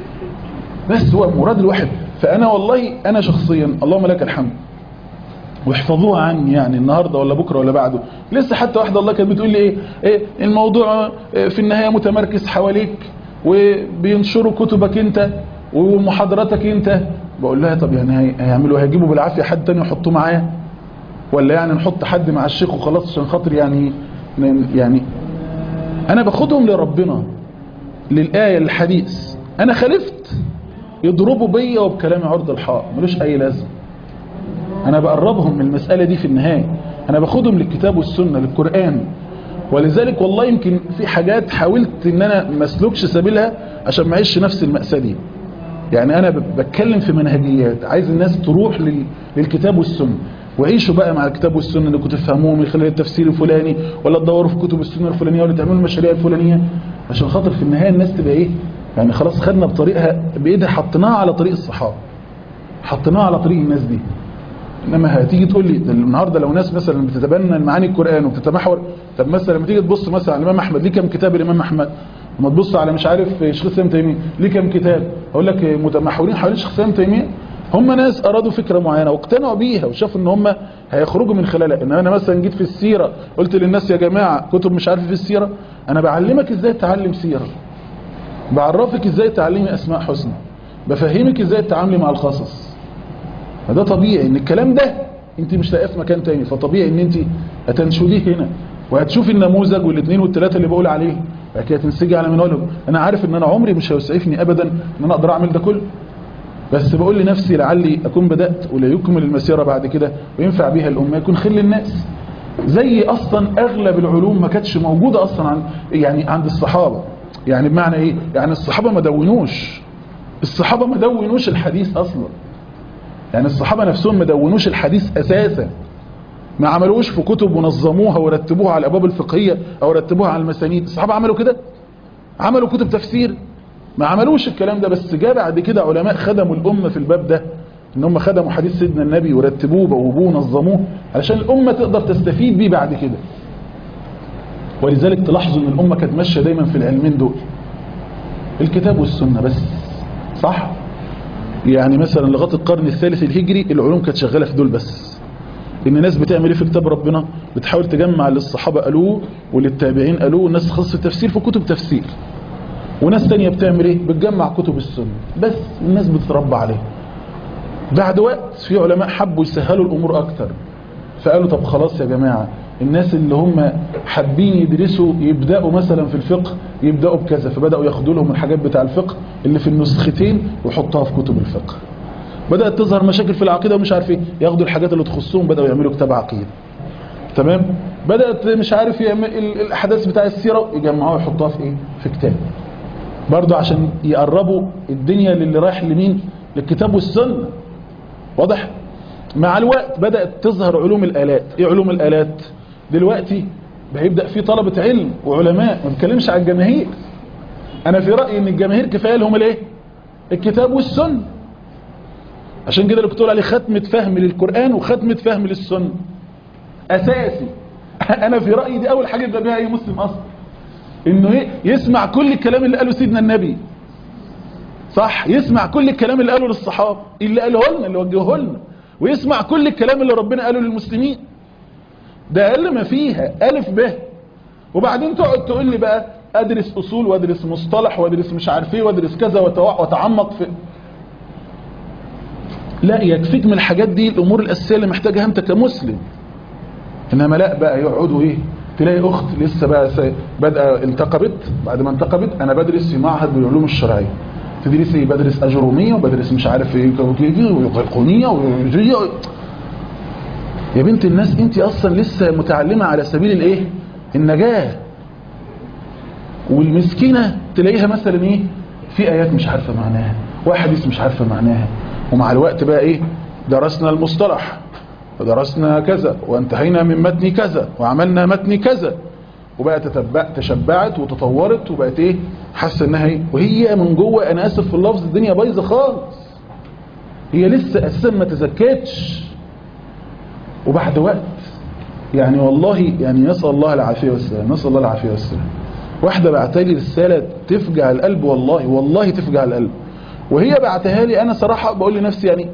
بس هو مراد الواحد فأنا والله أنا شخصيا اللهم لك الحمد واحفظوها عني يعني النهاردة ولا بكرة ولا بعده لسه حتى واحدة الله كانت بتقول لي ايه, إيه الموضوع في النهاية متمركز حواليك وبينشروا كتبك انت ومحاضراتك انت بقول لها طب يعني هيعملوا هيجيبوا بالعافية حد تاني يحطوه معايا ولا يعني نحط حد مع الشيخ وخلاص عشان خاطر يعني يعني انا باخدهم لربنا للآية للحديث انا خالفت يضربوا بيا وبكلام عرض الحائط ملوش اي لازمه انا بقربهم من المسألة دي في النهاية انا باخدهم للكتاب والسنة للقرآن ولذلك والله يمكن في حاجات حاولت ان انا ما اسلكش سبيلها عشان ما اعيش نفس المأساة دي يعني انا بتكلم في منهجيات عايز الناس تروح لل... للكتاب والسنة وعيشوا بقى مع الكتاب والسنة انكم تفهموه من خلال التفسير الفلاني ولا تدوروا في كتب السنة الفلانية ولا تعملوا المشاريع الفلانية عشان خاطر في النهاية الناس تبقى ايه يعني خلاص خدنا بطريقها بايدها حطيناها على طريق الصحابة حطيناها على طريق الناس دي انما هتيجي تقول لي النهارده لو ناس مثلا بتتبنى معاني القران وبتتمحور طب مثلا لما تيجي تبص مثلا على الامام احمد ليه كام كتاب الامام احمد لما تبص على مش عارف شيخ الاسلام تيميه ليه كام كتاب اقول لك متمحورين حوالين شيخ الاسلام تيميه هم ناس ارادوا فكره معينه واقتنعوا بيها وشافوا ان هم هيخرجوا من خلالها ان انا مثلا جيت في السيره قلت للناس يا جماعه كتب مش عارف في السيره انا بعلمك ازاي تعلم سيره بعرفك ازاي تعلمي اسماء حسنى بفهمك ازاي تتعاملي مع القصص فده طبيعي ان الكلام ده انت مش لاقيه في مكان تاني فطبيعي ان انت هتنشديه هنا وهتشوفي النموذج والاثنين والثلاثه اللي بقول عليه بعد كده تنسجي على منهجهم انا عارف ان انا عمري مش هيسعفني ابدا ان انا اقدر اعمل ده كله بس بقول لنفسي لعلي اكون بدات ولا يكمل المسيره بعد كده وينفع بيها الامه يكون خير للناس زي اصلا اغلب العلوم ما كانتش موجوده اصلا عن يعني عند الصحابه يعني بمعنى ايه يعني الصحابه ما دونوش الصحابه ما دونوش الحديث اصلا يعني الصحابة نفسهم ما دونوش الحديث أساسا ما عملوش في كتب ونظموها ورتبوها على الأبواب الفقهية أو رتبوها على المسانيد الصحابة عملوا كده عملوا كتب تفسير ما عملوش الكلام ده بس جاء بعد كده علماء خدموا الأمة في الباب ده ان هم خدموا حديث سيدنا النبي ورتبوه بوبوه ونظموه علشان الأمة تقدر تستفيد بيه بعد كده ولذلك تلاحظوا ان الأمة كانت ماشية دايما في العلمين دول الكتاب والسنة بس صح يعني مثلا لغايه القرن الثالث الهجري العلوم كانت شغاله في دول بس ان الناس بتعمل ايه في كتاب ربنا بتحاول تجمع اللي الصحابه قالوه واللي التابعين قالوه والناس تخصص التفسير في كتب تفسير وناس تانية بتعمل ايه بتجمع كتب السنه بس الناس بتتربى عليه بعد وقت في علماء حبوا يسهلوا الامور اكتر فقالوا طب خلاص يا جماعه الناس اللي هم حابين يدرسوا يبداوا مثلا في الفقه يبداوا بكذا فبداوا ياخدوا لهم الحاجات بتاع الفقه اللي في النسختين ويحطوها في كتب الفقه بدات تظهر مشاكل في العقيده ومش عارف ايه ياخدوا الحاجات اللي تخصهم بداوا يعملوا كتاب عقيده تمام بدات مش عارف يعمل الاحداث بتاع السيره يجمعوها ويحطوها في ايه في كتاب برضه عشان يقربوا الدنيا للي رايح لمين للكتاب والسنه واضح مع الوقت بدات تظهر علوم الالات ايه علوم الالات دلوقتي هيبدأ في طلبة علم وعلماء ما بتكلمش عن الجماهير انا في رأيي ان الجماهير كفاية لهم الايه الكتاب والسنة عشان كده اللي كنت عليه ختمة فهم للقرآن وختمة فهم للسنة اساسي انا في رأيي دي اول حاجة يبدأ بها اي مسلم اصلا انه ايه يسمع كل الكلام اللي قاله سيدنا النبي صح يسمع كل الكلام اللي قاله للصحابة اللي قاله لنا اللي وجهه لنا ويسمع كل الكلام اللي ربنا قاله للمسلمين ده اقل ما فيها الف ب وبعدين تقعد تقول لي بقى ادرس اصول وادرس مصطلح وادرس مش عارف ايه وادرس كذا واتعمق في لا يكفيك من الحاجات دي الامور الاساسيه اللي محتاجها انت كمسلم انما لا بقى يقعدوا ايه تلاقي اخت لسه بقى بدأ انتقبت بعد ما انتقبت انا بدرس في معهد بالعلوم الشرعيه تدرس ايه بدرس اجروميه وبدرس مش عارف ايه وقيقونيه وجيه يا بنت الناس انت اصلا لسه متعلمة على سبيل الايه النجاة والمسكينة تلاقيها مثلا ايه في ايات مش عارفة معناها واحاديث مش عارفة معناها ومع الوقت بقى ايه درسنا المصطلح ودرسنا كذا وانتهينا من متن كذا وعملنا متن كذا وبقى تتبع تشبعت وتطورت وبقت ايه حاسه انها ايه وهي من جوه انا اسف في اللفظ الدنيا بايظه خالص هي لسه اساسا ما تزكتش وبعد وقت يعني والله يعني نسال الله العافيه والسلام نسال الله العافيه والسلام واحده بعتلي رساله تفجع القلب والله والله تفجع القلب وهي بعتها لي انا صراحه بقول لنفسي يعني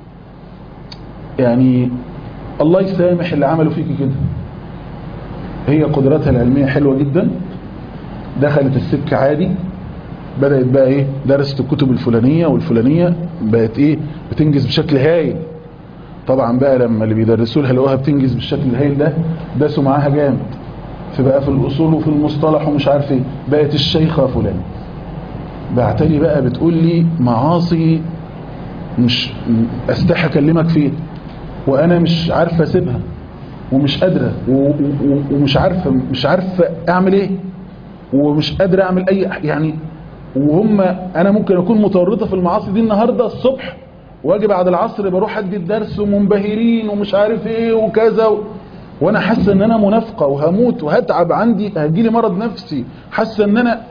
يعني الله يسامح اللي عملوا فيكي كده هي قدراتها العلميه حلوه جدا دخلت السكه عادي بدات بقى ايه درست الكتب الفلانيه والفلانيه بقت ايه بتنجز بشكل هايل طبعا بقى لما اللي بيدرسوا لها لقوها بتنجز بالشكل الهايل ده داسوا معاها جامد في بقى في الاصول وفي المصطلح ومش عارف ايه بقت الشيخه فلان بعتلي بقى بتقول لي معاصي مش استحي اكلمك فيه وانا مش عارفه اسيبها ومش قادره و- و- ومش عارفه مش عارفه اعمل ايه ومش قادره اعمل اي يعني وهم انا ممكن اكون متورطه في المعاصي دي النهارده الصبح واجي بعد العصر بروح ادي الدرس ومنبهرين ومش عارف ايه وكذا و... وانا حاسه ان انا منافقه وهموت وهتعب عندي هيجيلي مرض نفسي حاسه ان انا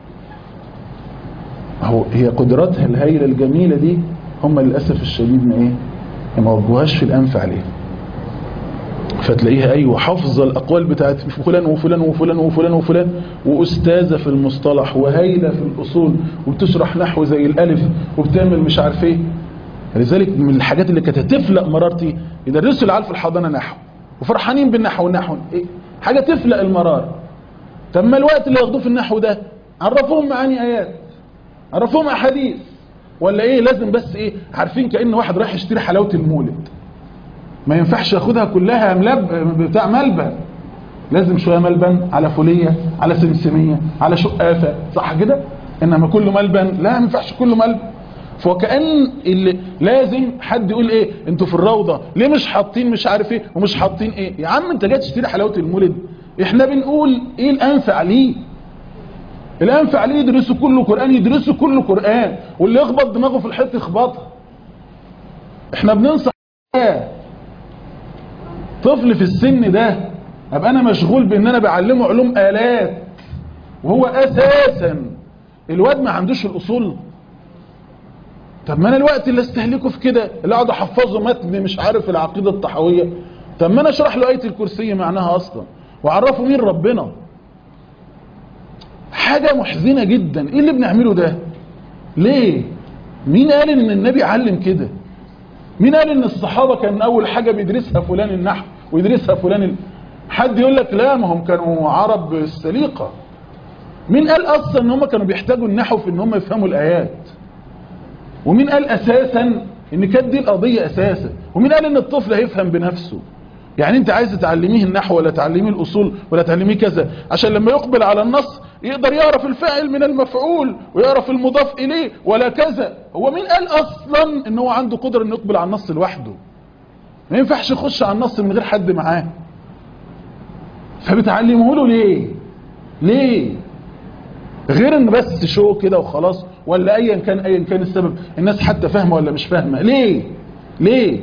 هو هي قدراتها الهائله الجميله دي هم للاسف الشديد ما ايه ما وجهوهاش في الانف عليها فتلاقيها ايوه حافظه الاقوال بتاعت فلان وفلان وفلان وفلان وفلان واستاذه في المصطلح وهايله في الاصول وبتشرح نحو زي الالف وبتعمل مش عارف ايه لذلك من الحاجات اللي كانت هتفلق مرارتي يدرسوا العيال في الحضانه نحو وفرحانين بالنحو النحو إيه؟ حاجه تفلق المرار طب ما الوقت اللي ياخدوه في النحو ده عرفوهم معاني ايات عرفوهم احاديث ولا ايه لازم بس ايه عارفين كان واحد رايح يشتري حلاوه المولد ما ينفعش ياخدها كلها ملب بتاع ملبن لازم شويه ملبن على فوليه على سمسميه على شقافه صح كده انما كله ملبن لا ما ينفعش كله ملبن فكأن اللي لازم حد يقول ايه انتوا في الروضه ليه مش حاطين مش عارف ايه ومش حاطين ايه يا عم انت جاي تشتري حلاوه المولد احنا بنقول ايه الانفع ليه الانفع ليه يدرسوا كله قران يدرسوا كله قران واللي يخبط دماغه في الحيط يخبطها احنا بننصح إيه؟ طفل في السن ده ابقى انا مشغول بان انا بعلمه علوم الات وهو اساسا الواد ما عندوش الاصول طب ما انا الوقت اللي استهلكه في كده اللي اقعد احفظه متن مش عارف العقيده الطحويه طب ما انا اشرح له ايه الكرسي معناها اصلا واعرفه مين ربنا حاجه محزنه جدا ايه اللي بنعمله ده ليه مين قال ان النبي علم كده مين قال ان الصحابه كان اول حاجه بيدرسها فلان النحو ويدرسها فلان ال... حد يقول لك لا ما هم كانوا عرب السليقه مين قال اصلا ان هم كانوا بيحتاجوا النحو في ان هم يفهموا الايات ومين قال اساسا ان كانت دي القضيه اساسا ومين قال ان الطفل هيفهم بنفسه يعني انت عايز تعلميه النحو ولا تعلميه الاصول ولا تعلميه كذا عشان لما يقبل على النص يقدر يعرف الفاعل من المفعول ويعرف المضاف اليه ولا كذا هو مين قال اصلا ان هو عنده قدره انه يقبل على النص لوحده ما ينفعش يخش على النص من غير حد معاه فبتعلمه له ليه ليه غير ان بس شو كده وخلاص ولا ايا كان ايا كان السبب الناس حتى فاهمه ولا مش فاهمه ليه ليه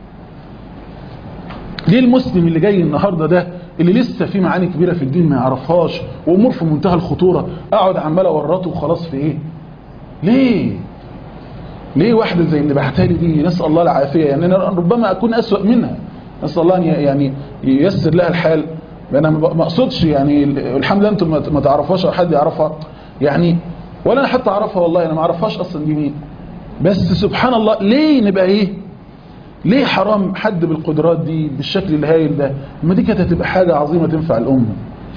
ليه المسلم اللي جاي النهارده ده اللي لسه في معاني كبيره في الدين ما يعرفهاش وامور في منتهى الخطوره اقعد عمال اورطه وخلاص في ايه ليه ليه واحده زي اللي بعتها لي دي نسال الله العافيه يعني انا ربما اكون اسوا منها نسال الله ان يعني ييسر لها الحال انا ما اقصدش يعني الحمد لله انتم ما تعرفوهاش او حد يعرفها يعني ولا انا حتى اعرفها والله انا ما اعرفهاش اصلا دي مين بس سبحان الله ليه نبقى ايه ليه حرام حد بالقدرات دي بالشكل الهائل ده ما دي كانت هتبقى حاجه عظيمه تنفع الامه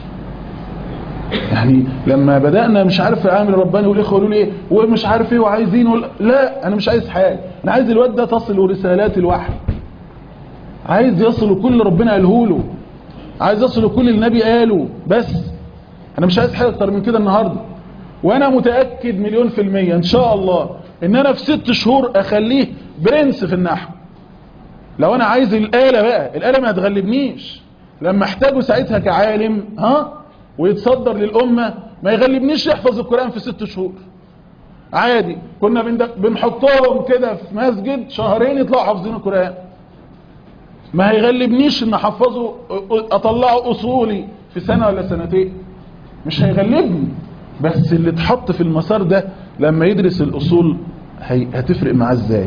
يعني لما بدأنا مش عارف العامل الرباني والاخوه يقولوا لي ايه ومش عارف ايه وعايزين ولا لا انا مش عايز حاجه انا عايز الواد ده تصل رسالات الوحي عايز يصل كل ربنا قاله له عايز يصل كل النبي قاله بس انا مش عايز حاجه اكتر من كده النهارده وانا متاكد مليون في الميه ان شاء الله ان انا في ست شهور اخليه برنس في النحو لو انا عايز الاله بقى الاله ما هتغلبنيش لما احتاجه ساعتها كعالم ها ويتصدر للامه ما يغلبنيش يحفظ القران في ست شهور عادي كنا بنحطهم كده في مسجد شهرين يطلعوا حافظين القران ما هيغلبنيش ان احفظه اطلعه اصولي في سنة ولا سنتين مش هيغلبني بس اللي اتحط في المسار ده لما يدرس الأصول هي هتفرق معاه ازاي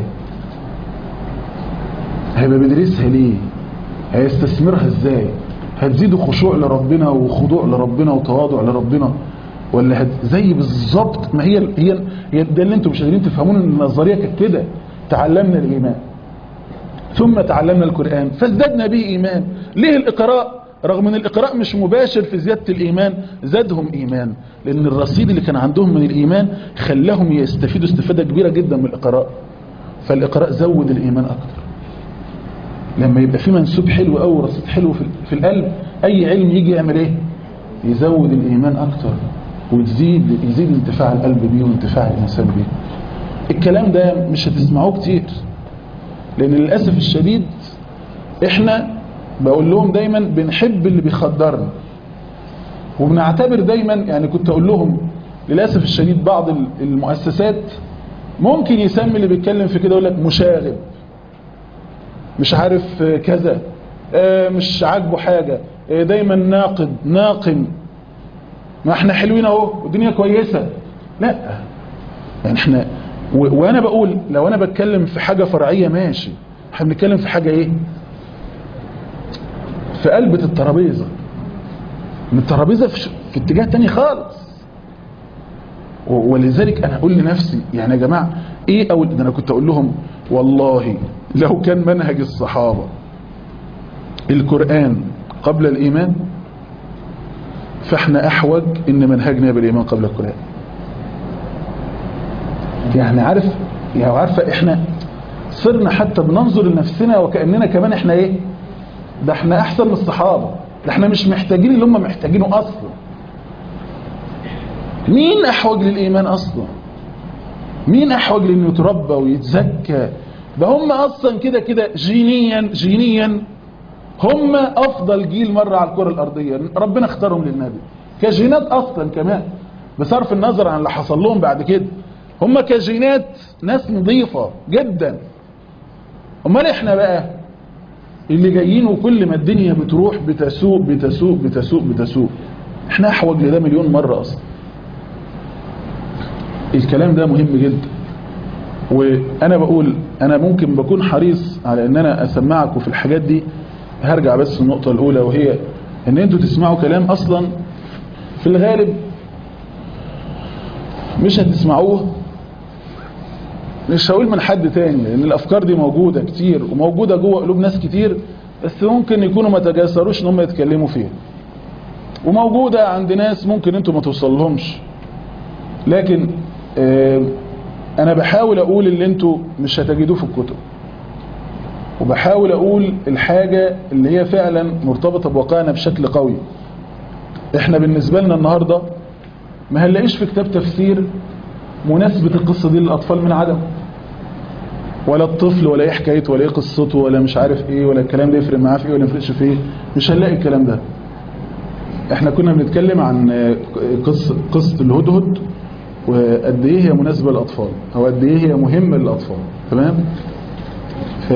هيبقى بيدرسها ليه هيستثمرها ازاي هتزيده خشوع لربنا وخضوع لربنا وتواضع لربنا ولا هت... زي بالظبط ما هي هي هي ده اللي انتم مش قادرين تفهمون ان النظريه كانت كده تعلمنا الايمان ثم تعلمنا القران فازددنا به ايمان ليه الاقراء رغم ان الاقراء مش مباشر في زياده الايمان زادهم ايمان لان الرصيد اللي كان عندهم من الايمان خلاهم يستفيدوا استفاده كبيره جدا من الاقراء فالاقراء زود الايمان اكتر لما يبقى في منسوب حلو قوي ورصيد حلو في في القلب اي علم يجي يعمل ايه يزود الايمان اكتر وتزيد يزيد انتفاع القلب بيه وانتفاع الانسان بيه الكلام ده مش هتسمعوه كتير لان للاسف الشديد احنا بقول لهم دايما بنحب اللي بيخدرنا وبنعتبر دايما يعني كنت اقول لهم للاسف الشديد بعض المؤسسات ممكن يسمي اللي بيتكلم في كده يقول لك مشاغب مش عارف كذا مش عاجبه حاجة دايما ناقد ناقم ما احنا حلوين اهو والدنيا كويسة لا يعني احنا وانا بقول لو انا بتكلم في حاجة فرعية ماشي احنا بنتكلم في حاجة ايه في قلبة الترابيزة من الترابيزة في, في اتجاه تاني خالص ولذلك انا اقول لنفسي يعني يا جماعة ايه اول ده انا كنت اقول لهم والله لو كان منهج الصحابة القرآن قبل الإيمان فاحنا أحوج إن منهجنا بالإيمان قبل القرآن يعني عارف يعني عارفة احنا صرنا حتى بننظر لنفسنا وكأننا كمان احنا ايه ده احنا احسن من الصحابة ده احنا مش محتاجين اللي هم محتاجينه اصلا مين احوج للإيمان اصلا مين احوج لانه يتربى ويتزكى ده هم اصلا كده كده جينيا جينيا هم افضل جيل مر على الكره الارضيه ربنا اختارهم للنبي كجينات اصلا كمان بصرف النظر عن اللي حصل لهم بعد كده هم كجينات ناس نظيفه جدا امال احنا بقى اللي جايين وكل ما الدنيا بتروح بتسوق بتسوق بتسوق بتسوق احنا احوج لده مليون مره اصلا الكلام ده مهم جدا وانا بقول انا ممكن بكون حريص على ان انا اسمعكم في الحاجات دي هرجع بس النقطة الاولى وهي ان انتوا تسمعوا كلام اصلا في الغالب مش هتسمعوه مش هقول من حد تاني لان الافكار دي موجودة كتير وموجودة جوه قلوب ناس كتير بس ممكن يكونوا ما تجاسروش ان هم يتكلموا فيها وموجودة عند ناس ممكن انتوا ما توصلهمش لكن آه انا بحاول اقول اللي انتوا مش هتجدوه في الكتب وبحاول اقول الحاجة اللي هي فعلا مرتبطة بواقعنا بشكل قوي احنا بالنسبة لنا النهاردة ما هنلاقيش في كتاب تفسير مناسبة القصة دي للأطفال من عدم ولا الطفل ولا ايه حكايته ولا ايه قصته ولا مش عارف ايه ولا الكلام ده يفرق معاه في ايه ولا يفرقش في ايه مش هنلاقي الكلام ده احنا كنا بنتكلم عن قصة, قصة الهدهد وقد ايه هي مناسبة للأطفال او قد ايه هي مهمة للأطفال تمام ف...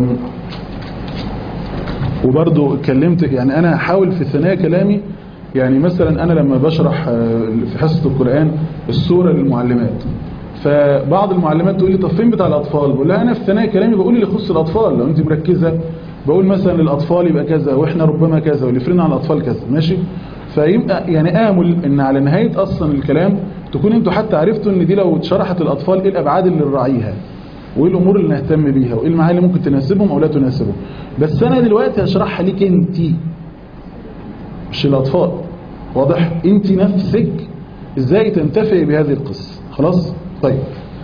وبرضو اتكلمت يعني انا هحاول في ثنايا كلامي يعني مثلا انا لما بشرح في حصة القرآن السورة للمعلمات فبعض المعلمات تقول لي طب فين بتاع الاطفال بقول لها انا في ثنايا كلامي بقول اللي يخص الاطفال لو انت مركزة بقول مثلا للاطفال يبقى كذا واحنا ربما كذا واللي فرنا على الاطفال كذا ماشي فيبقى يعني امل ان على نهاية اصلا الكلام تكون انتوا حتى عرفتوا ان دي لو اتشرحت للاطفال ايه الابعاد اللي نراعيها وايه الامور اللي نهتم بيها وايه المعاني اللي ممكن تناسبهم او لا تناسبهم بس انا دلوقتي هشرحها ليك انت مش الاطفال واضح انت نفسك ازاي تنتفعي بهذه القصه خلاص طيب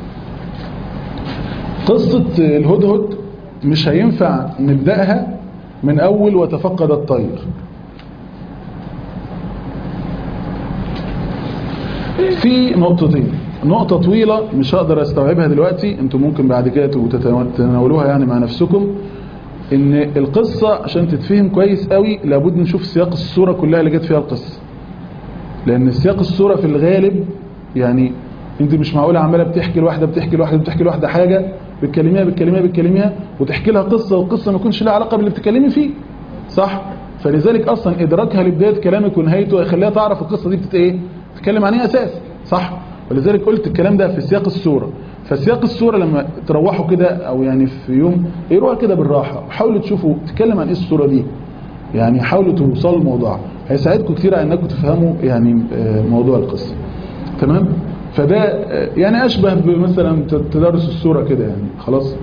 قصة الهدهد مش هينفع نبدأها من اول وتفقد الطير في نقطتين نقطة طويلة مش هقدر استوعبها دلوقتي انتم ممكن بعد كده تتناولوها يعني مع نفسكم ان القصة عشان تتفهم كويس قوي لابد نشوف سياق الصورة كلها اللي جت فيها القصة لان سياق الصورة في الغالب يعني انت مش معقولة عمالة بتحكي لواحدة بتحكي لواحدة بتحكي لواحدة حاجة بتكلميها بتكلميها بتكلميها وتحكي لها قصة والقصة ما يكونش لها علاقة باللي بتتكلمي فيه صح فلذلك اصلا ادراكها لبدايه كلامك ونهايته يخليها تعرف القصه دي بتت ايه بتتكلم عن ايه اساس صح ولذلك قلت الكلام ده في سياق السوره فسياق السوره لما تروحوا كده او يعني في يوم اقروها كده بالراحه وحاولوا تشوفوا تتكلم عن ايه السوره دي يعني حاولوا توصلوا للموضوع هيساعدكم كتير على انكم تفهموا يعني آه، موضوع القصه تمام فده آه، يعني اشبه بمثلا تدرس السوره كده يعني خلاص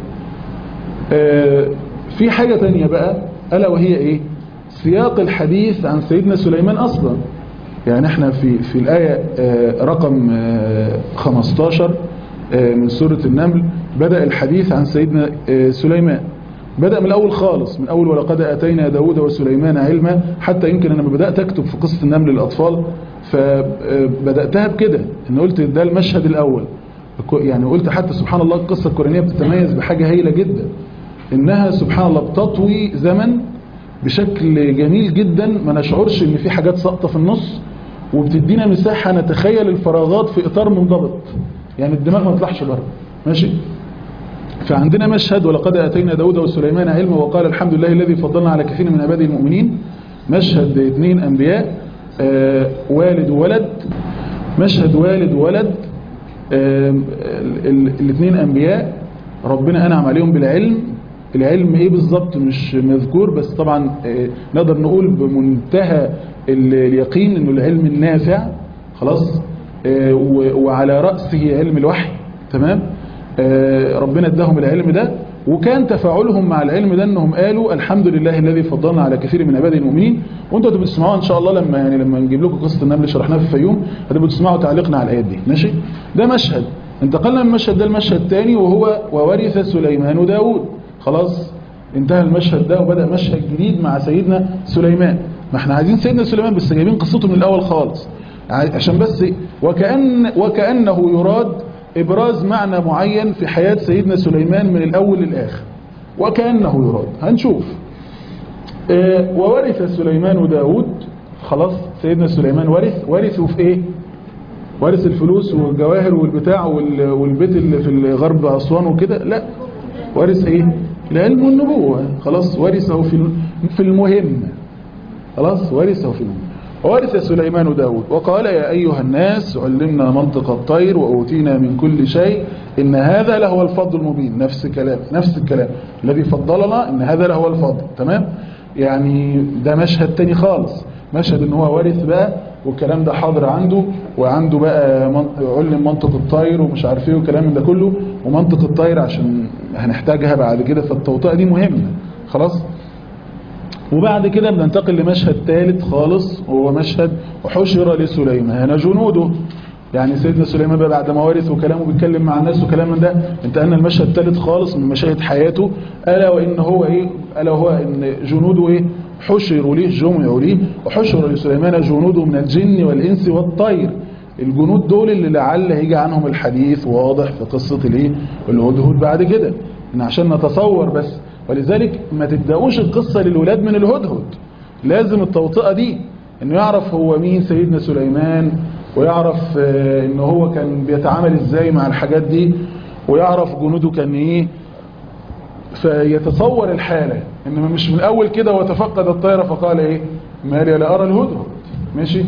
آه، في حاجة تانية بقى ألا وهي إيه سياق الحديث عن سيدنا سليمان أصلا يعني احنا في في الآية آه، رقم آه، 15 آه، من سورة النمل بدأ الحديث عن سيدنا آه، سليمان بدأ من الأول خالص من أول ولقد أتينا داود وسليمان علما حتى يمكن أنا لما بدأت أكتب في قصة النمل للأطفال فبدأتها بكده إن قلت ده المشهد الأول يعني قلت حتى سبحان الله القصة القرآنية بتتميز بحاجة هايلة جدا إنها سبحان الله بتطوي زمن بشكل جميل جدا ما نشعرش إن في حاجات ساقطة في النص وبتدينا مساحة نتخيل الفراغات في إطار منضبط يعني الدماغ ما تطلعش بره ماشي فعندنا مشهد ولقد أتينا داود وسليمان علما وقال الحمد لله الذي فضلنا على كثير من عباده المؤمنين مشهد اثنين أنبياء آه والد وولد مشهد والد وولد آه الاثنين أنبياء ربنا أنعم عليهم بالعلم العلم ايه بالظبط مش مذكور بس طبعا آه نقدر نقول بمنتهى اليقين انه العلم النافع خلاص آه وعلى رأسه علم الوحي تمام آه ربنا اداهم العلم ده وكان تفاعلهم مع العلم ده انهم قالوا الحمد لله الذي فضلنا على كثير من عباده المؤمنين وانتوا هتبقوا تسمعوها ان شاء الله لما يعني لما نجيب لكم قصه النمل اللي شرحناها في الفيوم هتبقوا تسمعوا تعليقنا على الايات دي ماشي ده مشهد انتقلنا من المشهد ده المشهد الثاني وهو وورث سليمان داود خلاص انتهى المشهد ده وبدأ مشهد جديد مع سيدنا سليمان ما احنا عايزين سيدنا سليمان بس جايبين قصته من الاول خالص عشان بس وكأن وكأنه يراد إبراز معنى معين في حياة سيدنا سليمان من الأول للآخر وكأنه يراد هنشوف اه وورث سليمان داود خلاص سيدنا سليمان ورث ورثوا في ايه ورث الفلوس والجواهر والبتاع والبيت اللي في غرب أسوان وكده لا ورث ايه العلم والنبوة خلاص ورثه في في المهم خلاص ورثه في المهم وورث سليمان داود وقال يا أيها الناس علمنا منطق الطير وأوتينا من كل شيء إن هذا لهو الفضل المبين نفس كلام نفس الكلام الذي فضلنا إن هذا لهو الفضل تمام يعني ده مشهد تاني خالص مشهد ان هو وارث بقى والكلام ده حاضر عنده وعنده بقى علم منطق الطير ومش عارف ايه والكلام من ده كله ومنطق الطير عشان هنحتاجها بعد كده فالتوطئه دي مهمه خلاص وبعد كده بننتقل لمشهد ثالث خالص وهو مشهد وحشر لسليمان جنوده يعني سيدنا سليمان بقى بعد ما ورث وكلامه بيتكلم مع الناس وكلام من ده انتقلنا المشهد الثالث خالص من مشاهد حياته الا وان هو ايه الا هو ان جنوده ايه حشروا ليه جمعوا ليه وحشر لسليمان جنوده من الجن والانس والطير الجنود دول اللي لعل هيجي عنهم الحديث واضح في قصة الايه الهدهد بعد كده ان عشان نتصور بس ولذلك ما تبداوش القصة للولاد من الهدهد لازم التوطئة دي انه يعرف هو مين سيدنا سليمان ويعرف ان هو كان بيتعامل ازاي مع الحاجات دي ويعرف جنوده كان ايه فيتصور الحالة انما مش من اول كده وتفقد الطير فقال ايه مالي لا ارى الهدهد ماشي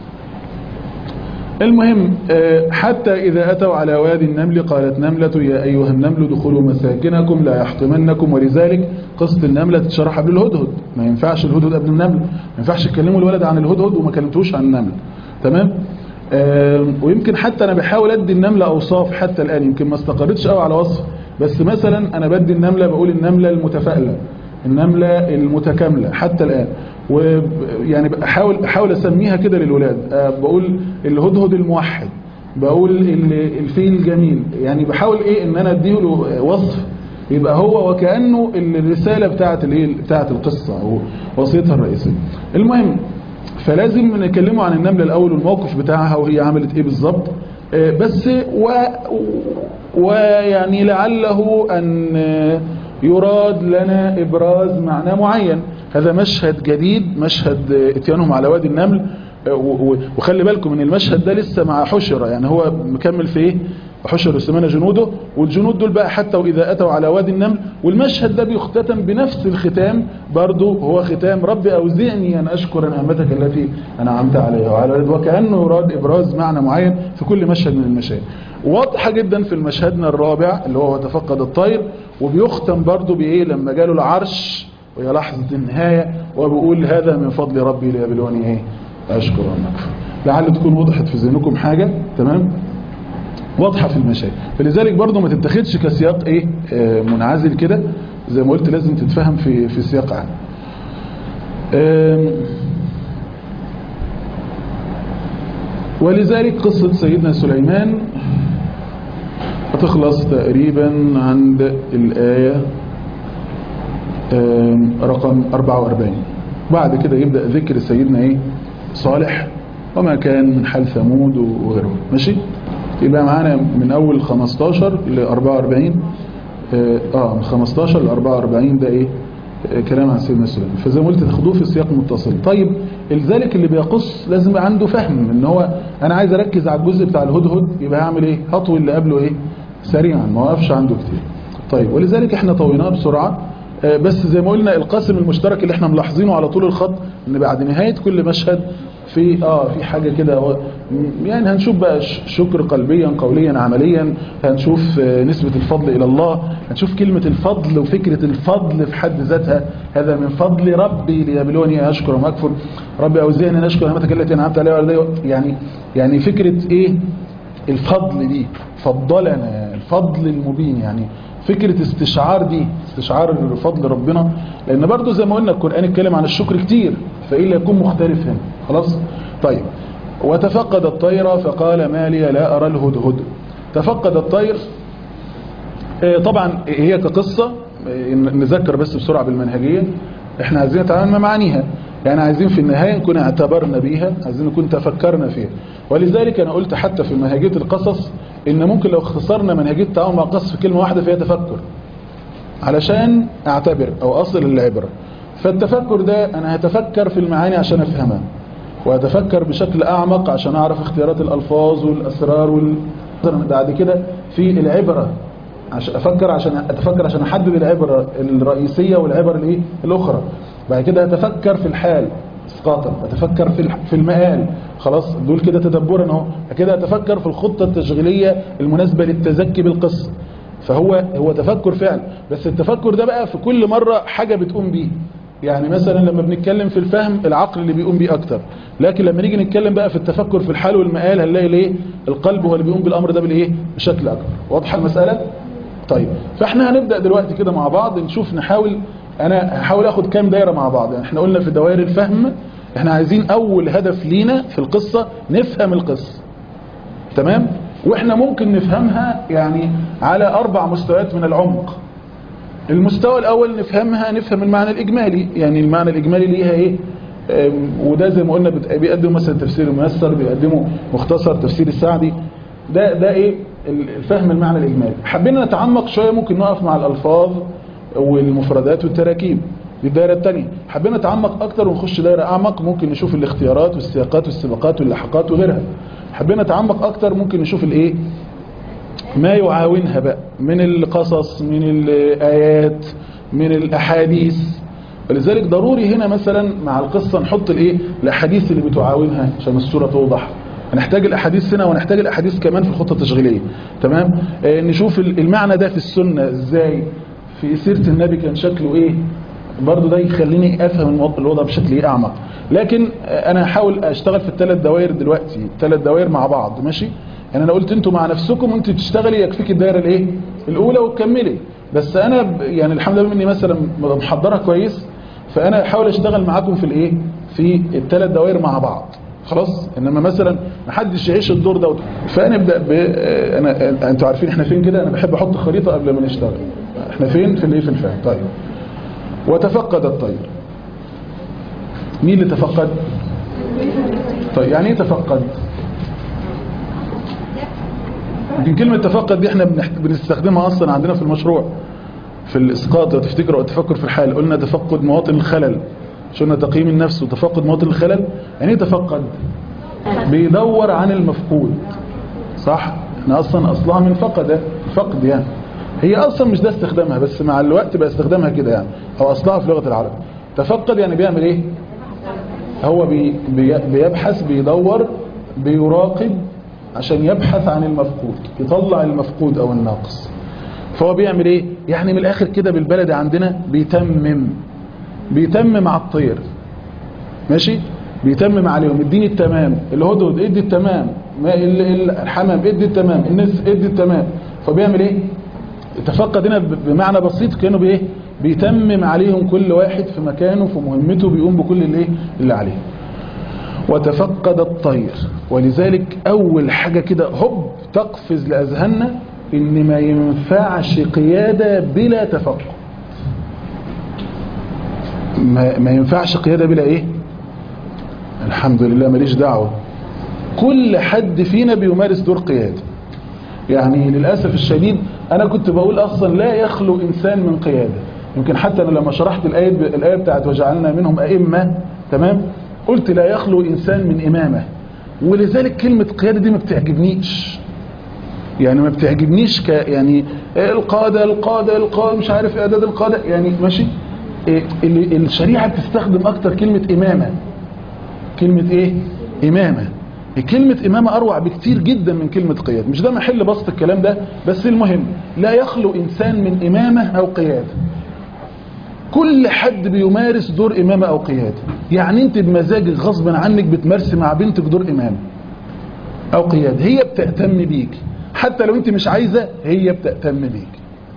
المهم حتى إذا أتوا على وادي النمل قالت نملة يا أيها النمل دخلوا مساكنكم لا يحطمنكم ولذلك قصة النملة تتشرح قبل الهدهد ما ينفعش الهدهد قبل النمل ما ينفعش تكلموا الولد عن الهدهد وما كلمتوش عن النمل تمام ويمكن حتى أنا بحاول أدي النملة أوصاف حتى الآن يمكن ما استقرتش قوي على وصف بس مثلا أنا بدي النملة بقول النملة المتفائلة النملة المتكاملة حتى الآن ويعني بحاول احاول اسميها كده للولاد بقول الهدهد الموحد بقول الفيل الجميل يعني بحاول ايه ان انا اديله وصف يبقى هو وكانه الرساله بتاعه الايه بتاعه القصه او وصيتها الرئيسيه المهم فلازم نكلمه عن النمله الاول والموقف بتاعها وهي عملت ايه بالظبط بس و ويعني لعله ان يراد لنا ابراز معنى معين هذا مشهد جديد مشهد اتيانهم على وادي النمل وخلي بالكم ان المشهد ده لسه مع حشرة يعني هو مكمل في ايه وحشر سليمان جنوده والجنود دول بقى حتى وإذا أتوا على وادي النمل والمشهد ده بيختتم بنفس الختام برضه هو ختام ربي أوزعني أن أشكر نعمتك التي أنعمت عليها وعلى ولد وكأنه يراد إبراز معنى معين في كل مشهد من المشاهد واضحة جدا في المشهدنا الرابع اللي هو تفقد الطير وبيختم برضه بإيه لما جاله العرش وهي لحظة النهاية وبقول هذا من فضل ربي ليبلوني إيه أشكر أم أكفر لعل تكون وضحت في ذهنكم حاجة تمام واضحة في المشاهد فلذلك برضو ما تتخذش كسياق ايه آه منعزل كده زي ما قلت لازم تتفهم في في سياق عام ولذلك قصة سيدنا سليمان هتخلص تقريبا عند الآية رقم 44 بعد كده يبدأ ذكر سيدنا ايه صالح وما كان من حال ثمود وغيره ماشي يبقى معانا من اول 15 ل 44 اه من 15 ل 44 ده ايه آه كلام عن سيدنا سليمان فزي ما قلت تاخدوه في سياق متصل طيب لذلك اللي بيقص لازم يبقى عنده فهم ان هو انا عايز اركز على الجزء بتاع الهدهد يبقى هعمل ايه هطوي اللي قبله ايه سريعا ما وقفش عنده كتير طيب ولذلك احنا طويناه بسرعه بس زي ما قلنا القاسم المشترك اللي احنا ملاحظينه على طول الخط ان بعد نهاية كل مشهد في اه في حاجة كده يعني هنشوف بقى شكر قلبيا قوليا عمليا هنشوف نسبة الفضل الى الله هنشوف كلمة الفضل وفكرة الفضل في حد ذاتها هذا من فضل ربي ليبلوني اشكر وما اكفر ربي اوزعني ان اشكر نعمتك التي انعمت عليها والدي يعني يعني فكرة ايه الفضل دي فضلنا الفضل المبين يعني فكرة استشعار دي استشعار فضل ربنا لان برضو زي ما قلنا القرآن اتكلم عن الشكر كتير فإيه اللي يكون مختلف هنا خلاص طيب وتفقد الطير فقال ما لي لا أرى الهدهد تفقد الطير طبعا هي كقصة نذكر بس بسرعة بالمنهجية احنا عايزين نتعامل مع معانيها يعني عايزين في النهاية نكون اعتبرنا بيها عايزين نكون تفكرنا فيها ولذلك أنا قلت حتى في منهجية القصص إن ممكن لو اختصرنا منهجية التعامل مع القصص في كلمة واحدة فيها تفكر علشان اعتبر أو أصل العبرة فالتفكر ده أنا هتفكر في المعاني عشان أفهمها وأتفكر بشكل أعمق عشان أعرف اختيارات الألفاظ والأسرار وال... بعد كده في العبرة عشان أفكر عشان أتفكر عشان أحدد العبرة الرئيسية والعبر الإيه الأخرى بعد كده أتفكر في الحال اسقاطا أتفكر في في المآل خلاص دول كده تدبرا اهو كده أتفكر في الخطة التشغيلية المناسبة للتزكي بالقصة فهو هو تفكر فعل بس التفكر ده بقى في كل مرة حاجة بتقوم بيه يعني مثلا لما بنتكلم في الفهم العقل اللي بيقوم بيه اكتر لكن لما نيجي نتكلم بقى في التفكر في الحال والمآل هنلاقي ليه القلب هو اللي بيقوم بالامر ده بالايه بشكل اكبر واضحه المساله طيب فاحنا هنبدا دلوقتي كده مع بعض نشوف نحاول انا هحاول اخد كام دايره مع بعض يعني احنا قلنا في دوائر الفهم احنا عايزين اول هدف لينا في القصه نفهم القصه تمام واحنا ممكن نفهمها يعني على اربع مستويات من العمق المستوى الاول نفهمها نفهم المعنى الاجمالي يعني المعنى الاجمالي ليها ايه وده زي ما قلنا بيقدم مثلا تفسير الميسر بيقدمه مختصر تفسير السعدي ده ده ايه الفهم المعنى الاجمالي حبينا نتعمق شويه ممكن نقف مع الالفاظ والمفردات والتراكيب دي الدائره الثانيه حبينا نتعمق اكتر ونخش دائره اعمق ممكن نشوف الاختيارات والسياقات والسباقات واللاحقات وغيرها حبينا نتعمق اكتر ممكن نشوف الايه ما يعاونها بقى من القصص من الآيات من الأحاديث ولذلك ضروري هنا مثلا مع القصة نحط الايه الأحاديث اللي بتعاونها عشان الصورة توضح هنحتاج الأحاديث هنا ونحتاج الأحاديث كمان في الخطة التشغيلية تمام آه نشوف المعنى ده في السنة ازاي في سيرة النبي كان شكله ايه برضو ده يخليني افهم الوضع بشكل ايه اعمق لكن آه انا هحاول اشتغل في الثلاث دوائر دلوقتي الثلاث دوائر مع بعض ماشي يعني انا قلت انتوا مع نفسكم وانت تشتغلي يكفيك الدائره الايه الاولى وتكملي بس انا يعني الحمد لله مني مثلا محضرها كويس فانا احاول اشتغل معاكم في الايه في الثلاث دوائر مع بعض خلاص انما مثلا ما حدش يعيش الدور ده فنبدا ب انا انتوا عارفين احنا فين كده انا بحب احط خريطه قبل ما نشتغل احنا فين في الايه في الفهم طيب وتفقد الطير مين اللي تفقد طيب يعني ايه تفقد يمكن كلمة تفقد دي احنا بنستخدمها اصلا عندنا في المشروع في الاسقاط لو تفتكروا التفكر في الحال قلنا تفقد مواطن الخلل مش قلنا تقييم النفس وتفقد مواطن الخلل يعني ايه تفقد بيدور عن المفقود صح احنا اصلا اصلها من فقد فقد يعني هي اصلا مش ده استخدامها بس مع الوقت بقى استخدامها كده يعني او اصلها في لغة العرب تفقد يعني بيعمل ايه هو بي بي بيبحث بيدور بيراقب عشان يبحث عن المفقود يطلع المفقود او الناقص فهو بيعمل ايه يعني من الاخر كده بالبلد عندنا بيتمم بيتمم على الطير ماشي بيتمم عليهم اديني التمام الهدهد ادي التمام ما ال- ال- الحمام ادي التمام النس ادي التمام فبيعمل ايه تفقد هنا ب- بمعنى بسيط كانوا بايه بيتمم عليهم كل واحد في مكانه في مهمته بيقوم بكل اللي ايه اللي عليه وتفقد الطير ولذلك اول حاجة كده هب تقفز لاذهاننا ان ما ينفعش قيادة بلا تفقد ما, ما ينفعش قيادة بلا ايه الحمد لله ماليش دعوة كل حد فينا بيمارس دور قيادة يعني للأسف الشديد أنا كنت بقول أصلا لا يخلو إنسان من قيادة يمكن حتى أنا لما شرحت الآية, الآية بتاعت وجعلنا منهم أئمة تمام قلت لا يخلو إنسان من إمامة ولذلك كلمة قيادة دي ما بتعجبنيش يعني ما بتعجبنيش ك يعني القادة القادة القادة مش عارف إعداد القادة يعني ماشي إيه، ال- الشريعة بتستخدم أكتر كلمة إمامة كلمة إيه إمامة كلمة إمامة أروع بكتير جدا من كلمة قيادة مش ده محل بسط الكلام ده بس المهم لا يخلو إنسان من إمامة أو قيادة كل حد بيمارس دور إمامة أو قيادة يعني أنت بمزاجك غصبا عنك بتمارسي مع بنتك دور إمامة أو قيادة هي بتهتم بيك حتى لو أنت مش عايزة هي بتهتم بيك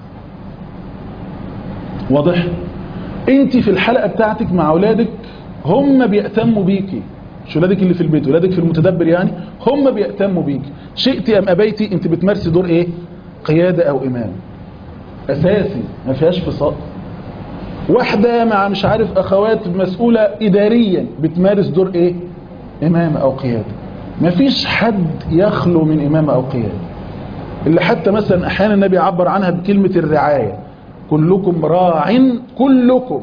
واضح أنت في الحلقة بتاعتك مع أولادك هم بيهتموا بيكي مش ولادك اللي في البيت ولادك في المتدبر يعني هم بيهتموا بيك شئتي ام ابيتي انت بتمارسي دور ايه قيادة او امام اساسي ما فيهاش فصال واحدة مع مش عارف اخوات مسؤولة اداريا بتمارس دور ايه امامة او قيادة ما فيش حد يخلو من امامة او قيادة اللي حتى مثلا احيانا النبي يعبر عنها بكلمة الرعاية كلكم راع كلكم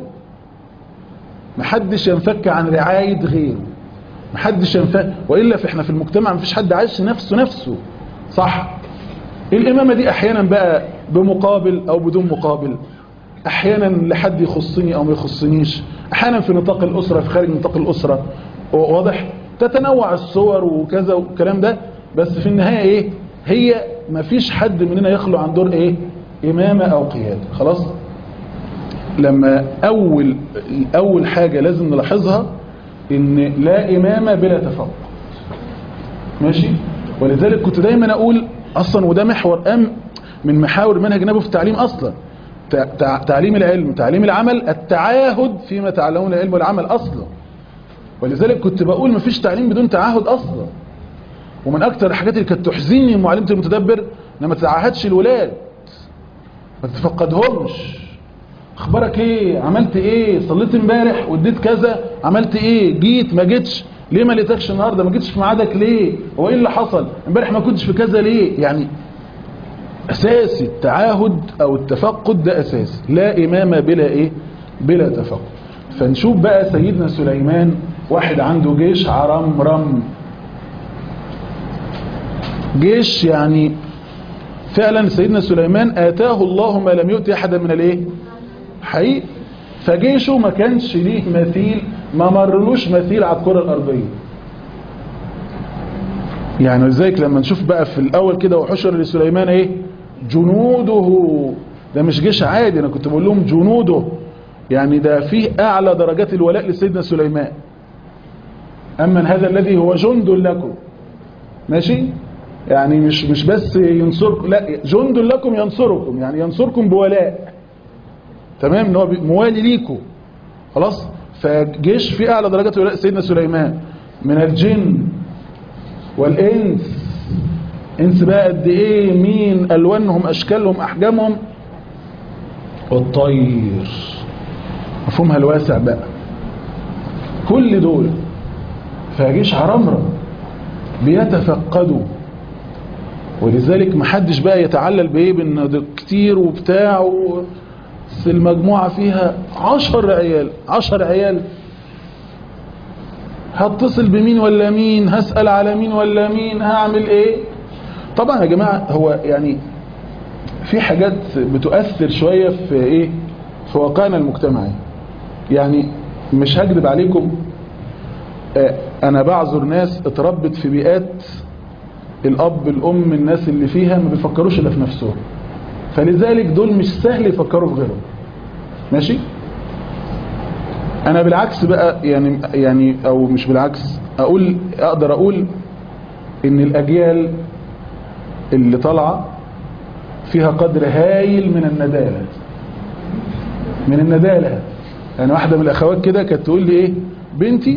محدش ينفك عن رعاية غيره محدش ينفك وإلا في احنا في المجتمع مفيش حد عايش نفسه نفسه صح الإمامة دي أحيانا بقى بمقابل أو بدون مقابل أحيانا لحد يخصني أو ما يخصنيش أحيانا في نطاق الأسرة في خارج نطاق الأسرة واضح تتنوع الصور وكذا والكلام ده بس في النهاية إيه هي مفيش حد مننا يخلو عن دور إيه إمامة أو قيادة خلاص لما أول أول حاجة لازم نلاحظها إن لا إمامة بلا تفوق ماشي ولذلك كنت دايما أقول أصلا وده محور أم من محاور منهج النبوي في التعليم أصلا تع- تع- تعليم العلم تعليم العمل التعاهد فيما تعلمون العلم والعمل أصلا ولذلك كنت بقول مفيش تعليم بدون تعاهد أصلا ومن أكتر الحاجات اللي كانت تحزنني معلمة المتدبر إن ما تتعاهدش الولاد ما تتفقدهمش اخبارك ايه عملت ايه صليت امبارح واديت كذا عملت ايه جيت ما جيتش ليه ما لقيتكش النهارده ما جيتش في ميعادك ليه هو ايه اللي حصل امبارح ما كنتش في كذا ليه يعني اساسي التعاهد او التفقد ده اساسي لا امامه بلا ايه بلا تفقد فنشوف بقى سيدنا سليمان واحد عنده جيش عرم رم جيش يعني فعلا سيدنا سليمان آتاه الله ما لم يؤتي أحدا من الايه حقيقي فجيشه ما كانش ليه مثيل ما مرلوش مثيل على الكرة الأرضية يعني ولذلك لما نشوف بقى في الأول كده وحشر لسليمان ايه جنوده ده مش جيش عادي أنا كنت بقول لهم جنوده يعني ده فيه أعلى درجات الولاء لسيدنا سليمان أما هذا الذي هو جند لكم ماشي يعني مش مش بس ينصركم لا جند لكم ينصركم يعني ينصركم بولاء تمام ان هو موالي ليكم خلاص فجيش في اعلى درجات ولاء سيدنا سليمان من الجن والانس انس بقى قد ايه مين الوانهم اشكالهم احجامهم والطير مفهومها الواسع بقى كل دول فجيش عرمرة بيتفقدوا ولذلك محدش بقى يتعلل بايه بان ده كتير وبتاع و... بس المجموعة فيها عشر عيال عشر عيال هتصل بمين ولا مين هسأل على مين ولا مين هعمل ايه طبعا يا جماعة هو يعني في حاجات بتؤثر شوية في ايه في واقعنا المجتمعي يعني مش هكذب عليكم آه، انا بعذر ناس اتربت في بيئات الاب الام الناس اللي فيها ما بيفكروش الا في نفسهم فلذلك دول مش سهل يفكروا في غيرهم ماشي انا بالعكس بقى يعني يعني او مش بالعكس اقول اقدر اقول ان الاجيال اللي طالعه فيها قدر هايل من الندالة من الندالة يعني واحدة من الأخوات كده كانت تقول لي إيه بنتي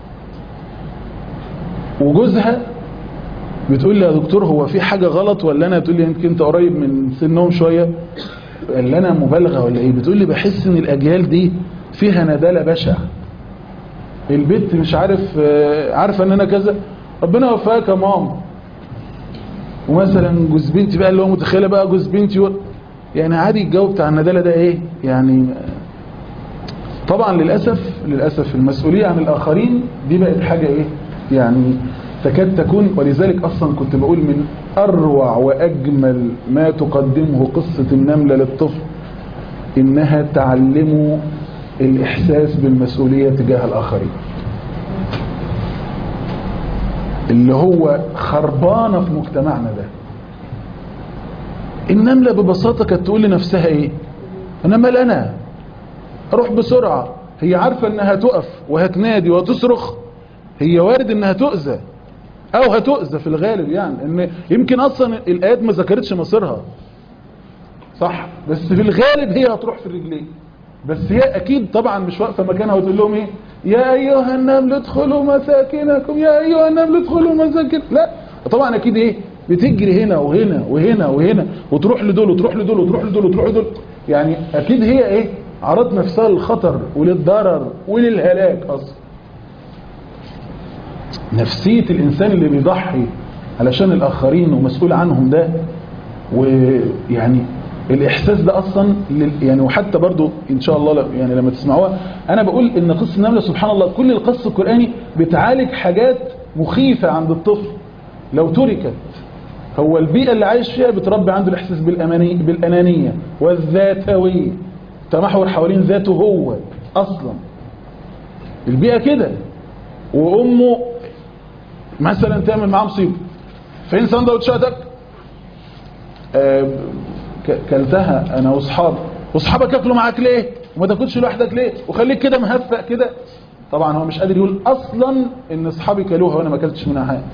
وجوزها بتقول لي يا دكتور هو في حاجة غلط ولا أنا تقول لي يمكن أنت قريب من سنهم شوية ولا أنا مبالغة ولا إيه بتقول لي بحس إن الأجيال دي فيها ندالة بشع البنت مش عارف آه، عارفة إن أنا كذا ربنا وفاك يا ماما ومثلا جوز بنتي بقى اللي هو متخيله بقى جوز بنتي و... يعني عادي الجو بتاع الندالة ده ايه يعني طبعا للأسف للأسف المسؤولية عن الآخرين دي بقت حاجة ايه يعني تكاد تكون ولذلك أصلا كنت بقول من أروع وأجمل ما تقدمه قصة النملة للطفل إنها تعلمه الإحساس بالمسؤولية تجاه الآخرين اللي هو خربانة في مجتمعنا ده النملة ببساطة كانت تقول لنفسها ايه انا مال انا اروح بسرعة هي عارفة انها تقف وهتنادي وتصرخ هي وارد انها تؤذى او هتؤذى في الغالب يعني ان يمكن اصلا الايات ما ذكرتش مصيرها صح بس في الغالب هي هتروح في الرجلين بس هي اكيد طبعا مش واقفه مكانها وتقول لهم ايه يا ايها النمل ادخلوا مساكنكم يا ايها النمل ادخلوا مساكن لا طبعا اكيد ايه بتجري هنا وهنا وهنا وهنا وتروح لدول وتروح لدول وتروح لدول وتروح لدول يعني اكيد هي ايه عرضت نفسها للخطر وللضرر وللهلاك اصلا نفسية الانسان اللي بيضحي علشان الاخرين ومسؤول عنهم ده ويعني الاحساس ده اصلا لل- يعني وحتى برضو ان شاء الله ل- يعني لما تسمعوها انا بقول ان قصه النمله سبحان الله كل القصه القراني بتعالج حاجات مخيفه عند الطفل لو تركت هو البيئه اللي عايش فيها بتربي عنده الاحساس بالاماني بالانانيه والذاتويه تمحور حوالين ذاته هو اصلا البيئه كده وامه مثلا تعمل معاه مصيبه فين سندوتشاتك آه، ك- كلتها انا واصحابي واصحابك ياكلوا معاك ليه وما تاكلش لوحدك ليه وخليك كده مهفق كده طبعا هو مش قادر يقول اصلا ان اصحابي كلوها وانا ما اكلتش منها حاجه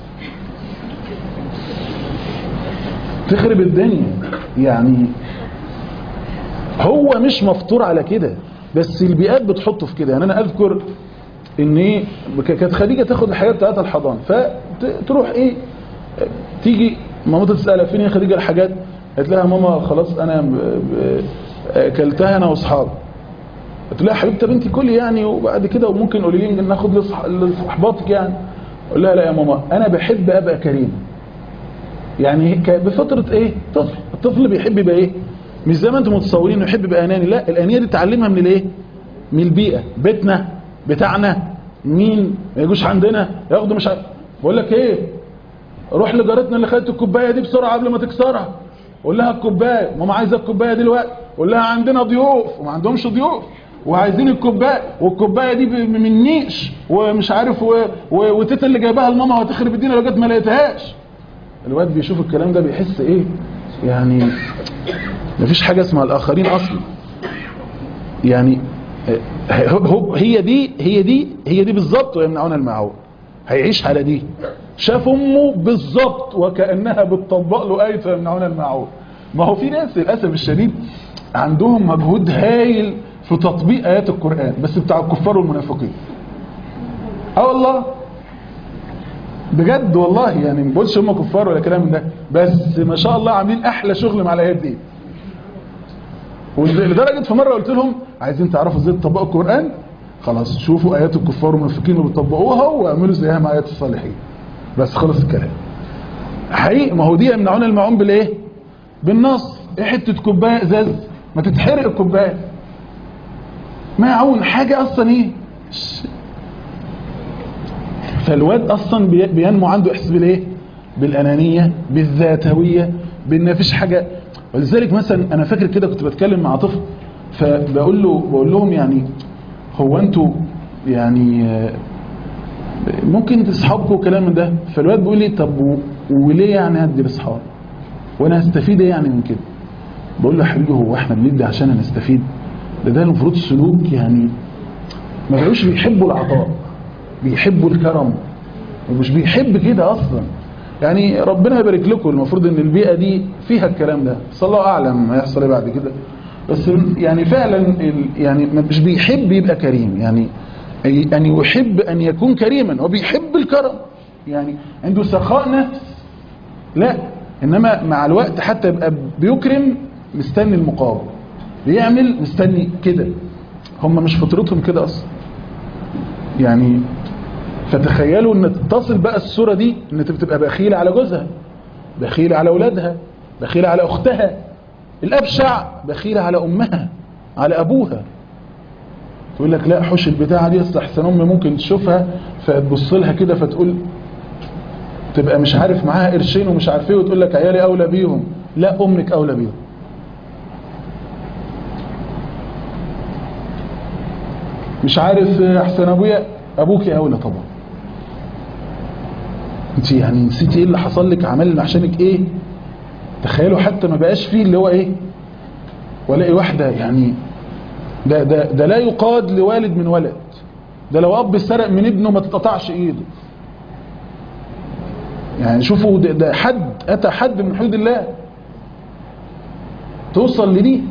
تخرب الدنيا يعني هو مش مفطور على كده بس البيئات بتحطه في كده يعني انا اذكر ان ايه ك- كانت خديجه تاخد الحاجات بتاعتها الحضانه فتروح ايه تيجي مامتها تسالها فين يا خديجه الحاجات قالت لها ماما خلاص انا ب- ب- اكلتها انا واصحابي قلت لها يا حبيبتي بنتي كلي يعني وبعد كده وممكن قولي لي ناخد لصح- لاصحاباتك يعني قول لها لا يا ماما انا بحب ابقى كريم يعني ك- بفطره ايه طفل الطفل بيحب يبقى ايه مش زي ما انتم متصورين انه يحب يبقى اناني لا الانانيه دي تعلمها من الايه من البيئه بيتنا بتاعنا مين ما يجوش عندنا ياخدوا مش عارف بقول لك ايه روح لجارتنا اللي خدت الكوبايه دي بسرعه قبل ما تكسرها قول لها الكوبايه ماما عايزه الكوبايه دلوقتي قول لها عندنا ضيوف وما عندهمش ضيوف وعايزين الكوبايه والكوبايه دي ب- من نيش ومش عارف و... و... وتيتا اللي جايباها لماما هتخرب الدنيا لو جت ما لقيتهاش الواد بيشوف الكلام ده بيحس ايه يعني مفيش حاجه اسمها الاخرين اصلا يعني آه، هو هي دي هي دي هي دي بالظبط ويمنعون المعون هيعيش على دي شاف امه بالظبط وكانها بتطبق له ايه ويمنعون المعون ما هو في ناس للاسف الشديد عندهم مجهود هايل في تطبيق ايات القران بس بتاع الكفار والمنافقين اه والله بجد والله يعني ما بقولش هم كفار ولا كلام من ده بس ما شاء الله عاملين احلى شغل مع الايات دي ولدرجه في مره قلت لهم عايزين تعرفوا ازاي تطبقوا القران خلاص شوفوا ايات الكفار والمنافقين اللي بيطبقوها واعملوا زيها مع ايات الصالحين بس خلص الكلام حقيقي ما هو دي يمنعون المعون بالايه بالنص ايه حته كوبايه ازاز ما تتحرق الكوبايه معون حاجه اصلا ايه فالواد اصلا بي- بينمو عنده احساس بالايه بالانانيه بالذاتويه بان مفيش حاجه ولذلك مثلا انا فاكر كده كنت بتكلم مع طفل فبقول له بقول لهم يعني هو انتوا يعني آه، ممكن تصحابكم وكلام من ده فالواد بيقول لي طب و- وليه يعني ادي لاصحابي وانا هستفيد ايه يعني من كده بقول له يا حبيبي هو احنا بندي عشان نستفيد ده ده المفروض سلوك يعني ما بقوش بيحبوا العطاء بيحبوا الكرم ومش بيحب كده اصلا يعني ربنا يبارك لكم المفروض ان البيئه دي فيها الكلام ده بس الله اعلم هيحصل ايه بعد كده بس يعني فعلا ال- يعني مش بيحب يبقى كريم يعني يعني يحب ان يكون كريما وبيحب الكرم يعني عنده سخاء نفس لا انما مع الوقت حتى يبقى بيكرم مستني المقابل بيعمل مستني كده هم مش فطرتهم كده اصلا يعني فتخيلوا ان تتصل بقى الصورة دي ان انت بتبقى بخيلة على جوزها بخيلة على اولادها بخيلة على اختها الابشع بخيلة على امها على ابوها تقول لك لا حوش البتاعة دي اصل احسن امي ممكن تشوفها فتبص لها كده فتقول تبقى مش عارف معاها قرشين ومش عارف ايه وتقول لك عيالي اولى بيهم لا امك اولى بيهم مش عارف احسن ابويا ابوك اولى طبعا انت يعني نسيتي ايه اللي حصل لك عمل عشانك ايه تخيلوا حتى ما بقاش فيه اللي هو ايه ولاقي واحده يعني ده ده ده لا يقاد لوالد من ولد ده لو اب سرق من ابنه ما تتقطعش ايده يعني شوفوا ده, ده حد اتى حد من حدود الله توصل لدي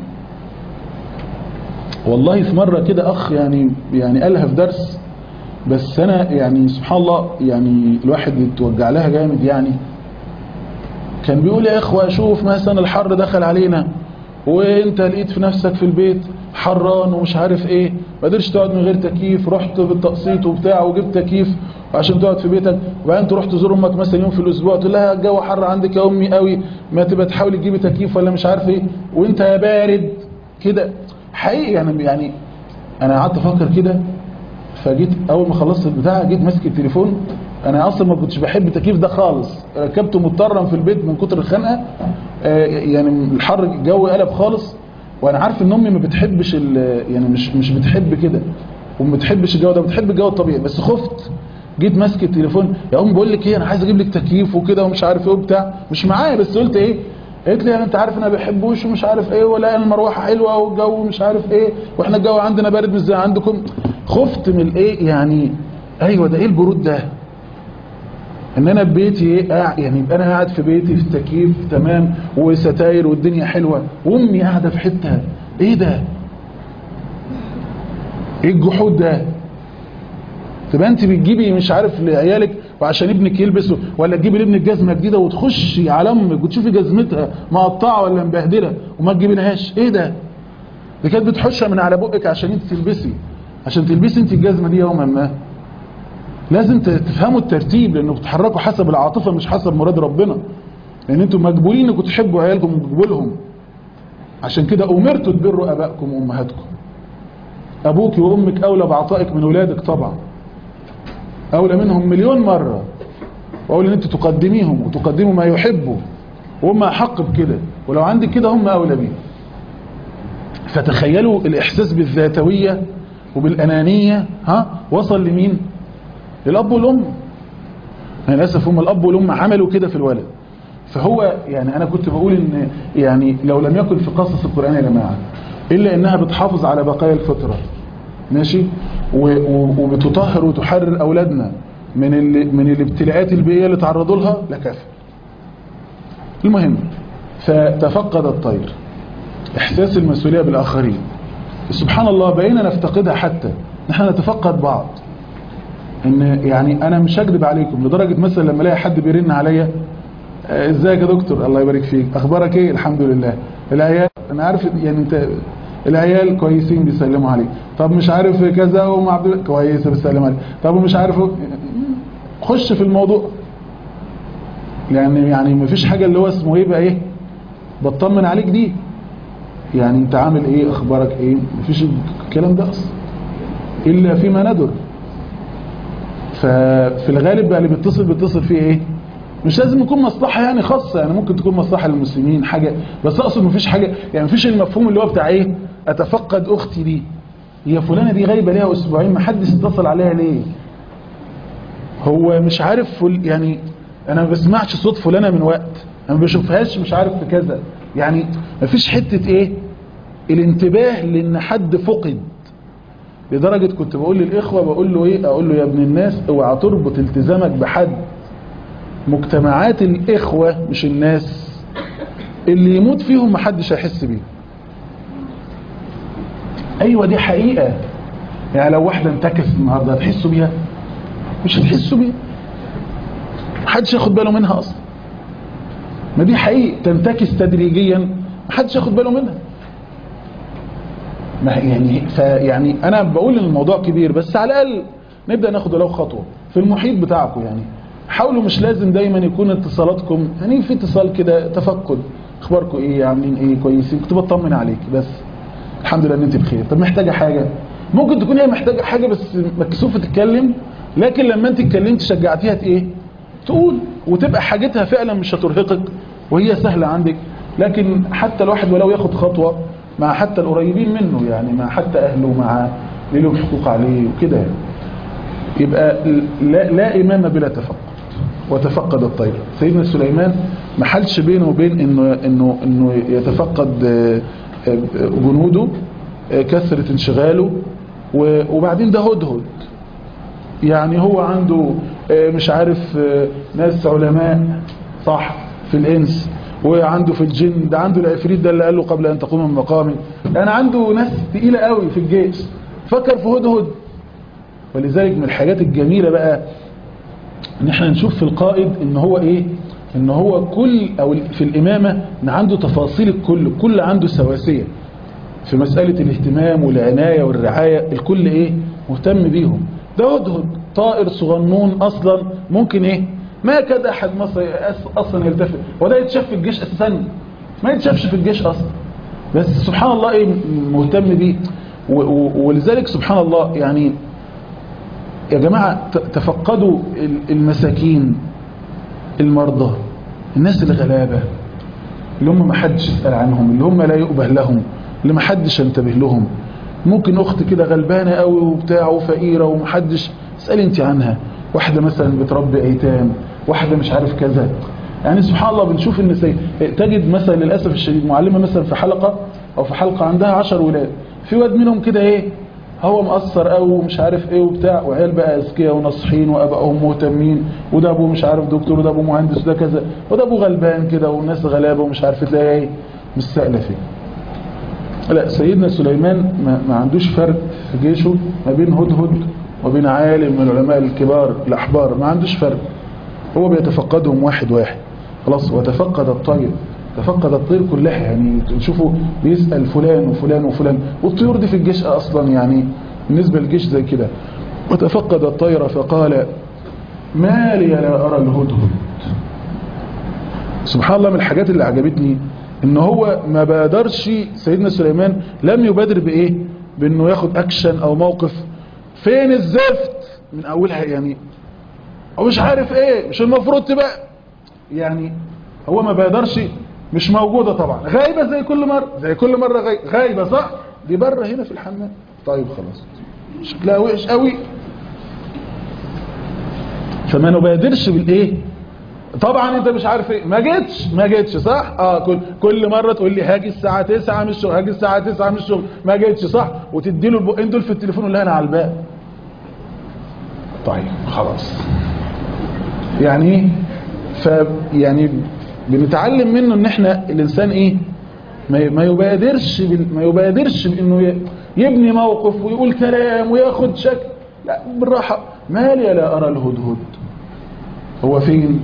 والله في مرة كده أخ يعني يعني قالها في درس بس أنا يعني سبحان الله يعني الواحد يتوجع لها جامد يعني كان بيقول يا إخوة شوف مثلا الحر دخل علينا وانت لقيت في نفسك في البيت حران ومش عارف ايه ما قدرتش تقعد من غير تكييف رحت بالتقسيط وبتاع وجبت تكييف عشان تقعد في بيتك وبعدين تروح تزور امك مثلا يوم في الاسبوع تقول لها الجو حر عندك يا امي قوي ما تبقى تحاولي تجيبي تكييف ولا مش عارف ايه وانت يا بارد كده حقيقي يعني يعني انا قعدت افكر كده فجيت اول ما خلصت البتاع جيت ماسك التليفون انا اصلا ما كنتش بحب التكييف ده خالص ركبته مضطرا في البيت من كتر الخنقه آه، يعني الحر الجو قلب خالص وانا عارف ان امي ما بتحبش ال- يعني مش مش بتحب كده وما بتحبش الجو ده بتحب الجو الطبيعي بس خفت جيت ماسك التليفون يا ام بقول لك ايه انا عايز اجيب لك تكييف وكده ومش عارف ايه وبتاع مش معايا بس قلت ايه قالت لي انت عارف انا ما بحبوش ومش عارف ايه ولا المروحه حلوه والجو مش عارف ايه واحنا الجو عندنا بارد مش زي عندكم خفت من الايه يعني ايوه ده ايه البرود ده ان انا ببيتي ايه قاعد يعني يبقى انا قاعد في بيتي في التكييف تمام وستاير والدنيا حلوه وامي قاعده في حته ايه ده ايه الجحود ده تبقى انت بتجيبي مش عارف لعيالك وعشان ابنك يلبسه ولا تجيبي لابنك جزمه جديده وتخشي على امك وتشوفي جزمتها مقطعه ولا مبهدله وما تجيبي لهاش ايه ده دي كانت بتحشها من على بقك عشان انت تلبسي عشان تلبسي انت الجزمه دي يوما ما لازم ت- تفهموا الترتيب لانه بتتحركوا حسب العاطفه مش حسب مراد ربنا لان انتوا مجبولين انكم تحبوا عيالكم وتجبولهم عشان كده امرتوا تبروا ابائكم وامهاتكم ابوك وامك اولى بعطائك من اولادك طبعا اولى منهم مليون مره واولى ان انت تقدميهم وتقدموا ما يحبوا وهم احق بكده ولو عندك كده هم اولى بيه فتخيلوا الاحساس بالذاتويه وبالانانيه ها وصل لمين للاب والام يعني للاسف هم الاب والام عملوا كده في الولد فهو يعني انا كنت بقول ان يعني لو لم يكن في قصص القران يا جماعه الا انها بتحافظ على بقايا الفطره ماشي و- و- وبتطهر وتحرر اولادنا من ال... من الابتلاءات البيئيه اللي تعرضوا لها لكافه المهم فتفقد الطير احساس المسؤوليه بالاخرين سبحان الله بقينا نفتقدها حتى نحن نتفقد بعض ان يعني انا مش هكذب عليكم لدرجه مثلا لما الاقي حد بيرن عليا آه، ازيك يا دكتور الله يبارك فيك اخبارك ايه الحمد لله العيال انا عارف يعني انت العيال كويسين بيسلموا عليك طب مش عارف كذا وام عبد الله كويسه بيسلم عليك طب ومش عارف خش في الموضوع يعني يعني مفيش حاجه اللي هو اسمه ايه بقى ايه بطمن عليك دي يعني انت عامل ايه اخبارك ايه مفيش الكلام ده اصلا الا فيما ندر ففي الغالب بقى اللي بيتصل بيتصل فيه ايه مش لازم يكون مصلحة يعني خاصة يعني ممكن تكون مصلحة للمسلمين حاجة بس اقصد مفيش حاجة يعني مفيش المفهوم اللي هو بتاع ايه اتفقد اختي دي هي فلانة دي غايبة ليها اسبوعين ما حدش اتصل عليها ليه هو مش عارف فل يعني انا ما بسمعش صوت فلانة من وقت انا ما بشوفهاش مش عارف في كذا يعني مفيش حتة ايه الانتباه لان حد فقد لدرجة كنت بقول للإخوة بقول له إيه أقول له يا ابن الناس اوعى تربط التزامك بحد مجتمعات الإخوة مش الناس اللي يموت فيهم محدش هيحس بيه أيوة دي حقيقة يعني لو واحدة انتكست النهاردة هتحسوا بيها مش هتحسوا بيها محدش ياخد باله منها أصلا ما دي حقيقة تنتكس تدريجيا محدش ياخد باله منها ما يعني فيعني انا بقول ان الموضوع كبير بس على الاقل نبدا ناخد ولو خطوه في المحيط بتاعكم يعني حاولوا مش لازم دايما يكون اتصالاتكم يعني في اتصال كده تفقد اخباركم ايه عاملين ايه كويسين كنت بطمن عليك بس الحمد لله ان انت بخير طب محتاجه حاجه ممكن تكون هي محتاجه حاجه بس مكسوفه تتكلم لكن لما انت اتكلمت شجعتيها ايه تقول وتبقى حاجتها فعلا مش هترهقك وهي سهله عندك لكن حتى الواحد ولو ياخد خطوه مع حتى القريبين منه يعني مع حتى أهله مع اللي لهم حقوق عليه وكده يعني. يبقى لا, لا إمام بلا تفقد وتفقد الطير سيدنا سليمان ما حلش بينه وبين إنه, إنه, إنه يتفقد جنوده كثرة انشغاله وبعدين ده هدهد يعني هو عنده مش عارف ناس علماء صح في الإنس وعنده في الجن ده عنده العفريت ده اللي قال له قبل أن تقوم من مقامي يعني عنده ناس تقيلة قوي في الجيش فكر في هدهد ولذلك من الحاجات الجميلة بقى ان احنا نشوف في القائد ان هو ايه ان هو كل او في الامامة ان عنده تفاصيل الكل الكل عنده سواسية في مسألة الاهتمام والعناية والرعاية الكل ايه مهتم بيهم ده هدهد طائر صغنون اصلا ممكن ايه ما كاد احد مصري اصلا يلتفت وده يتشاف في الجيش اساسا ما يتشافش في الجيش اصلا بس سبحان الله ايه مهتم بيه ولذلك سبحان الله يعني يا جماعة تفقدوا المساكين المرضى الناس الغلابة اللي هم ما حدش يسأل عنهم اللي هم لا يؤبه لهم اللي ما حدش ينتبه لهم ممكن اخت كده غلبانة قوي وبتاع وفقيرة ومحدش اسألي انت عنها واحدة مثلا بتربي ايتام واحدة مش عارف كذا يعني سبحان الله بنشوف ان سي... تجد مثلا للأسف الشديد معلمة مثلا في حلقة او في حلقة عندها عشر ولاد في واد منهم كده ايه هو مقصر قوي ومش عارف ايه وبتاع وعيال بقى اذكياء وناصحين وابائهم مهتمين وده ابوه مش عارف دكتور وده ابوه مهندس وده كذا وده ابوه غلبان كده والناس غلابه ومش عارف تلاقي ايه مش سائله فيه لا سيدنا سليمان ما, ما عندوش فرق في جيشه ما بين هدهد وبين عالم من العلماء الكبار الاحبار ما عندوش فرق هو بيتفقدهم واحد واحد خلاص وتفقد الطير تفقد الطير كلها يعني تشوفوا بيسأل فلان وفلان وفلان والطيور دي في الجيش أصلا يعني بالنسبة للجيش زي كده وتفقد الطير فقال ما لي لا أرى الهدهد سبحان الله من الحاجات اللي عجبتني ان هو ما بادرش سيدنا سليمان لم يبادر بايه بانه ياخد اكشن او موقف فين الزفت من اولها يعني هو مش عارف ايه مش المفروض تبقى يعني هو ما بادرش مش موجودة طبعا غايبة زي كل مرة زي كل مرة غايبة, غايبة صح دي بره هنا في الحمام طيب خلاص شكلها وحش قوي فما نبادرش بالايه طبعا انت مش عارف ايه ما جيتش ما جيتش صح اه كل كل مره تقول لي هاجي الساعه 9 من الشغل هاجي الساعه 9 من الشغل ما جيتش صح وتدي له البقين دول في التليفون ولا انا على الباب طيب خلاص يعني ايه ف يعني بنتعلم منه ان احنا الانسان ايه ما يبادرش ما يبادرش بانه يبني موقف ويقول كلام وياخد شكل لا بالراحه مالي لا ارى الهدهد هو فين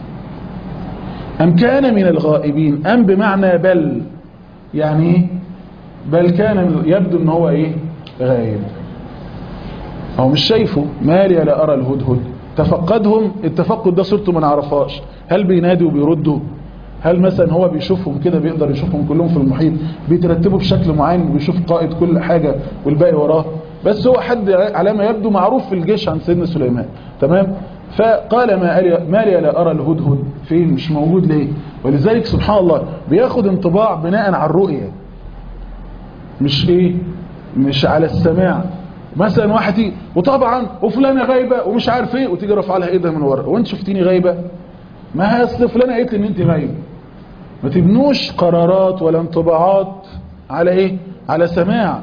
ام كان من الغائبين ام بمعنى بل يعني ايه بل كان يبدو ان هو ايه غايب هو مش شايفه مالي لا ارى الهدهد تفقدهم التفقد ده صورته ما نعرفهاش هل بينادي وبيردوا هل مثلا هو بيشوفهم كده بيقدر يشوفهم كلهم في المحيط بيترتبوا بشكل معين بيشوف قائد كل حاجة والباقي وراه بس هو حد على ما يبدو معروف في الجيش عن سيدنا سليمان تمام فقال ما لي, ما لي لا أرى الهدهد فين مش موجود ليه ولذلك سبحان الله بياخد انطباع بناء على الرؤية مش ايه مش على السماع مثلا واحد يجي وطبعا وفلانه غايبه ومش عارف ايه وتيجي رافعه لها ايدها من ورا وانت شفتيني غايبه ما هي اصل فلانه قالت لي ان انت غايبه ما تبنوش قرارات ولا انطباعات على ايه على سماع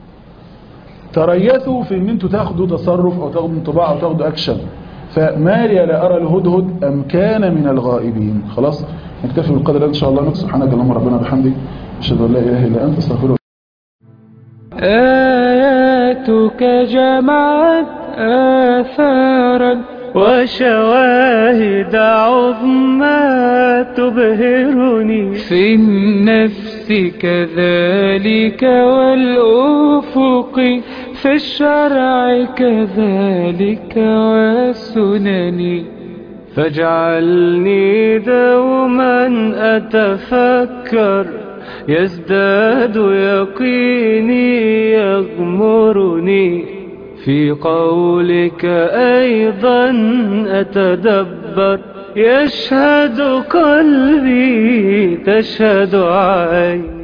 تريثوا في ان انتوا تاخدوا تصرف او تاخدوا انطباع او تاخدوا اكشن فما لي لا ارى الهدهد ام كان من الغائبين خلاص نكتفي بالقدر ده ان شاء الله نقول سبحانك اللهم ربنا بحمدك اشهد ان لا اله الا انت استغفرك آياتك جمعت آثارا وشواهد عظمى تبهرني في النفس كذلك والأفق في الشرع كذلك والسنن فاجعلني دوما أتفكر يزداد يقيني يغمرني في قولك أيضا أتدبر يشهد قلبي تشهد عيني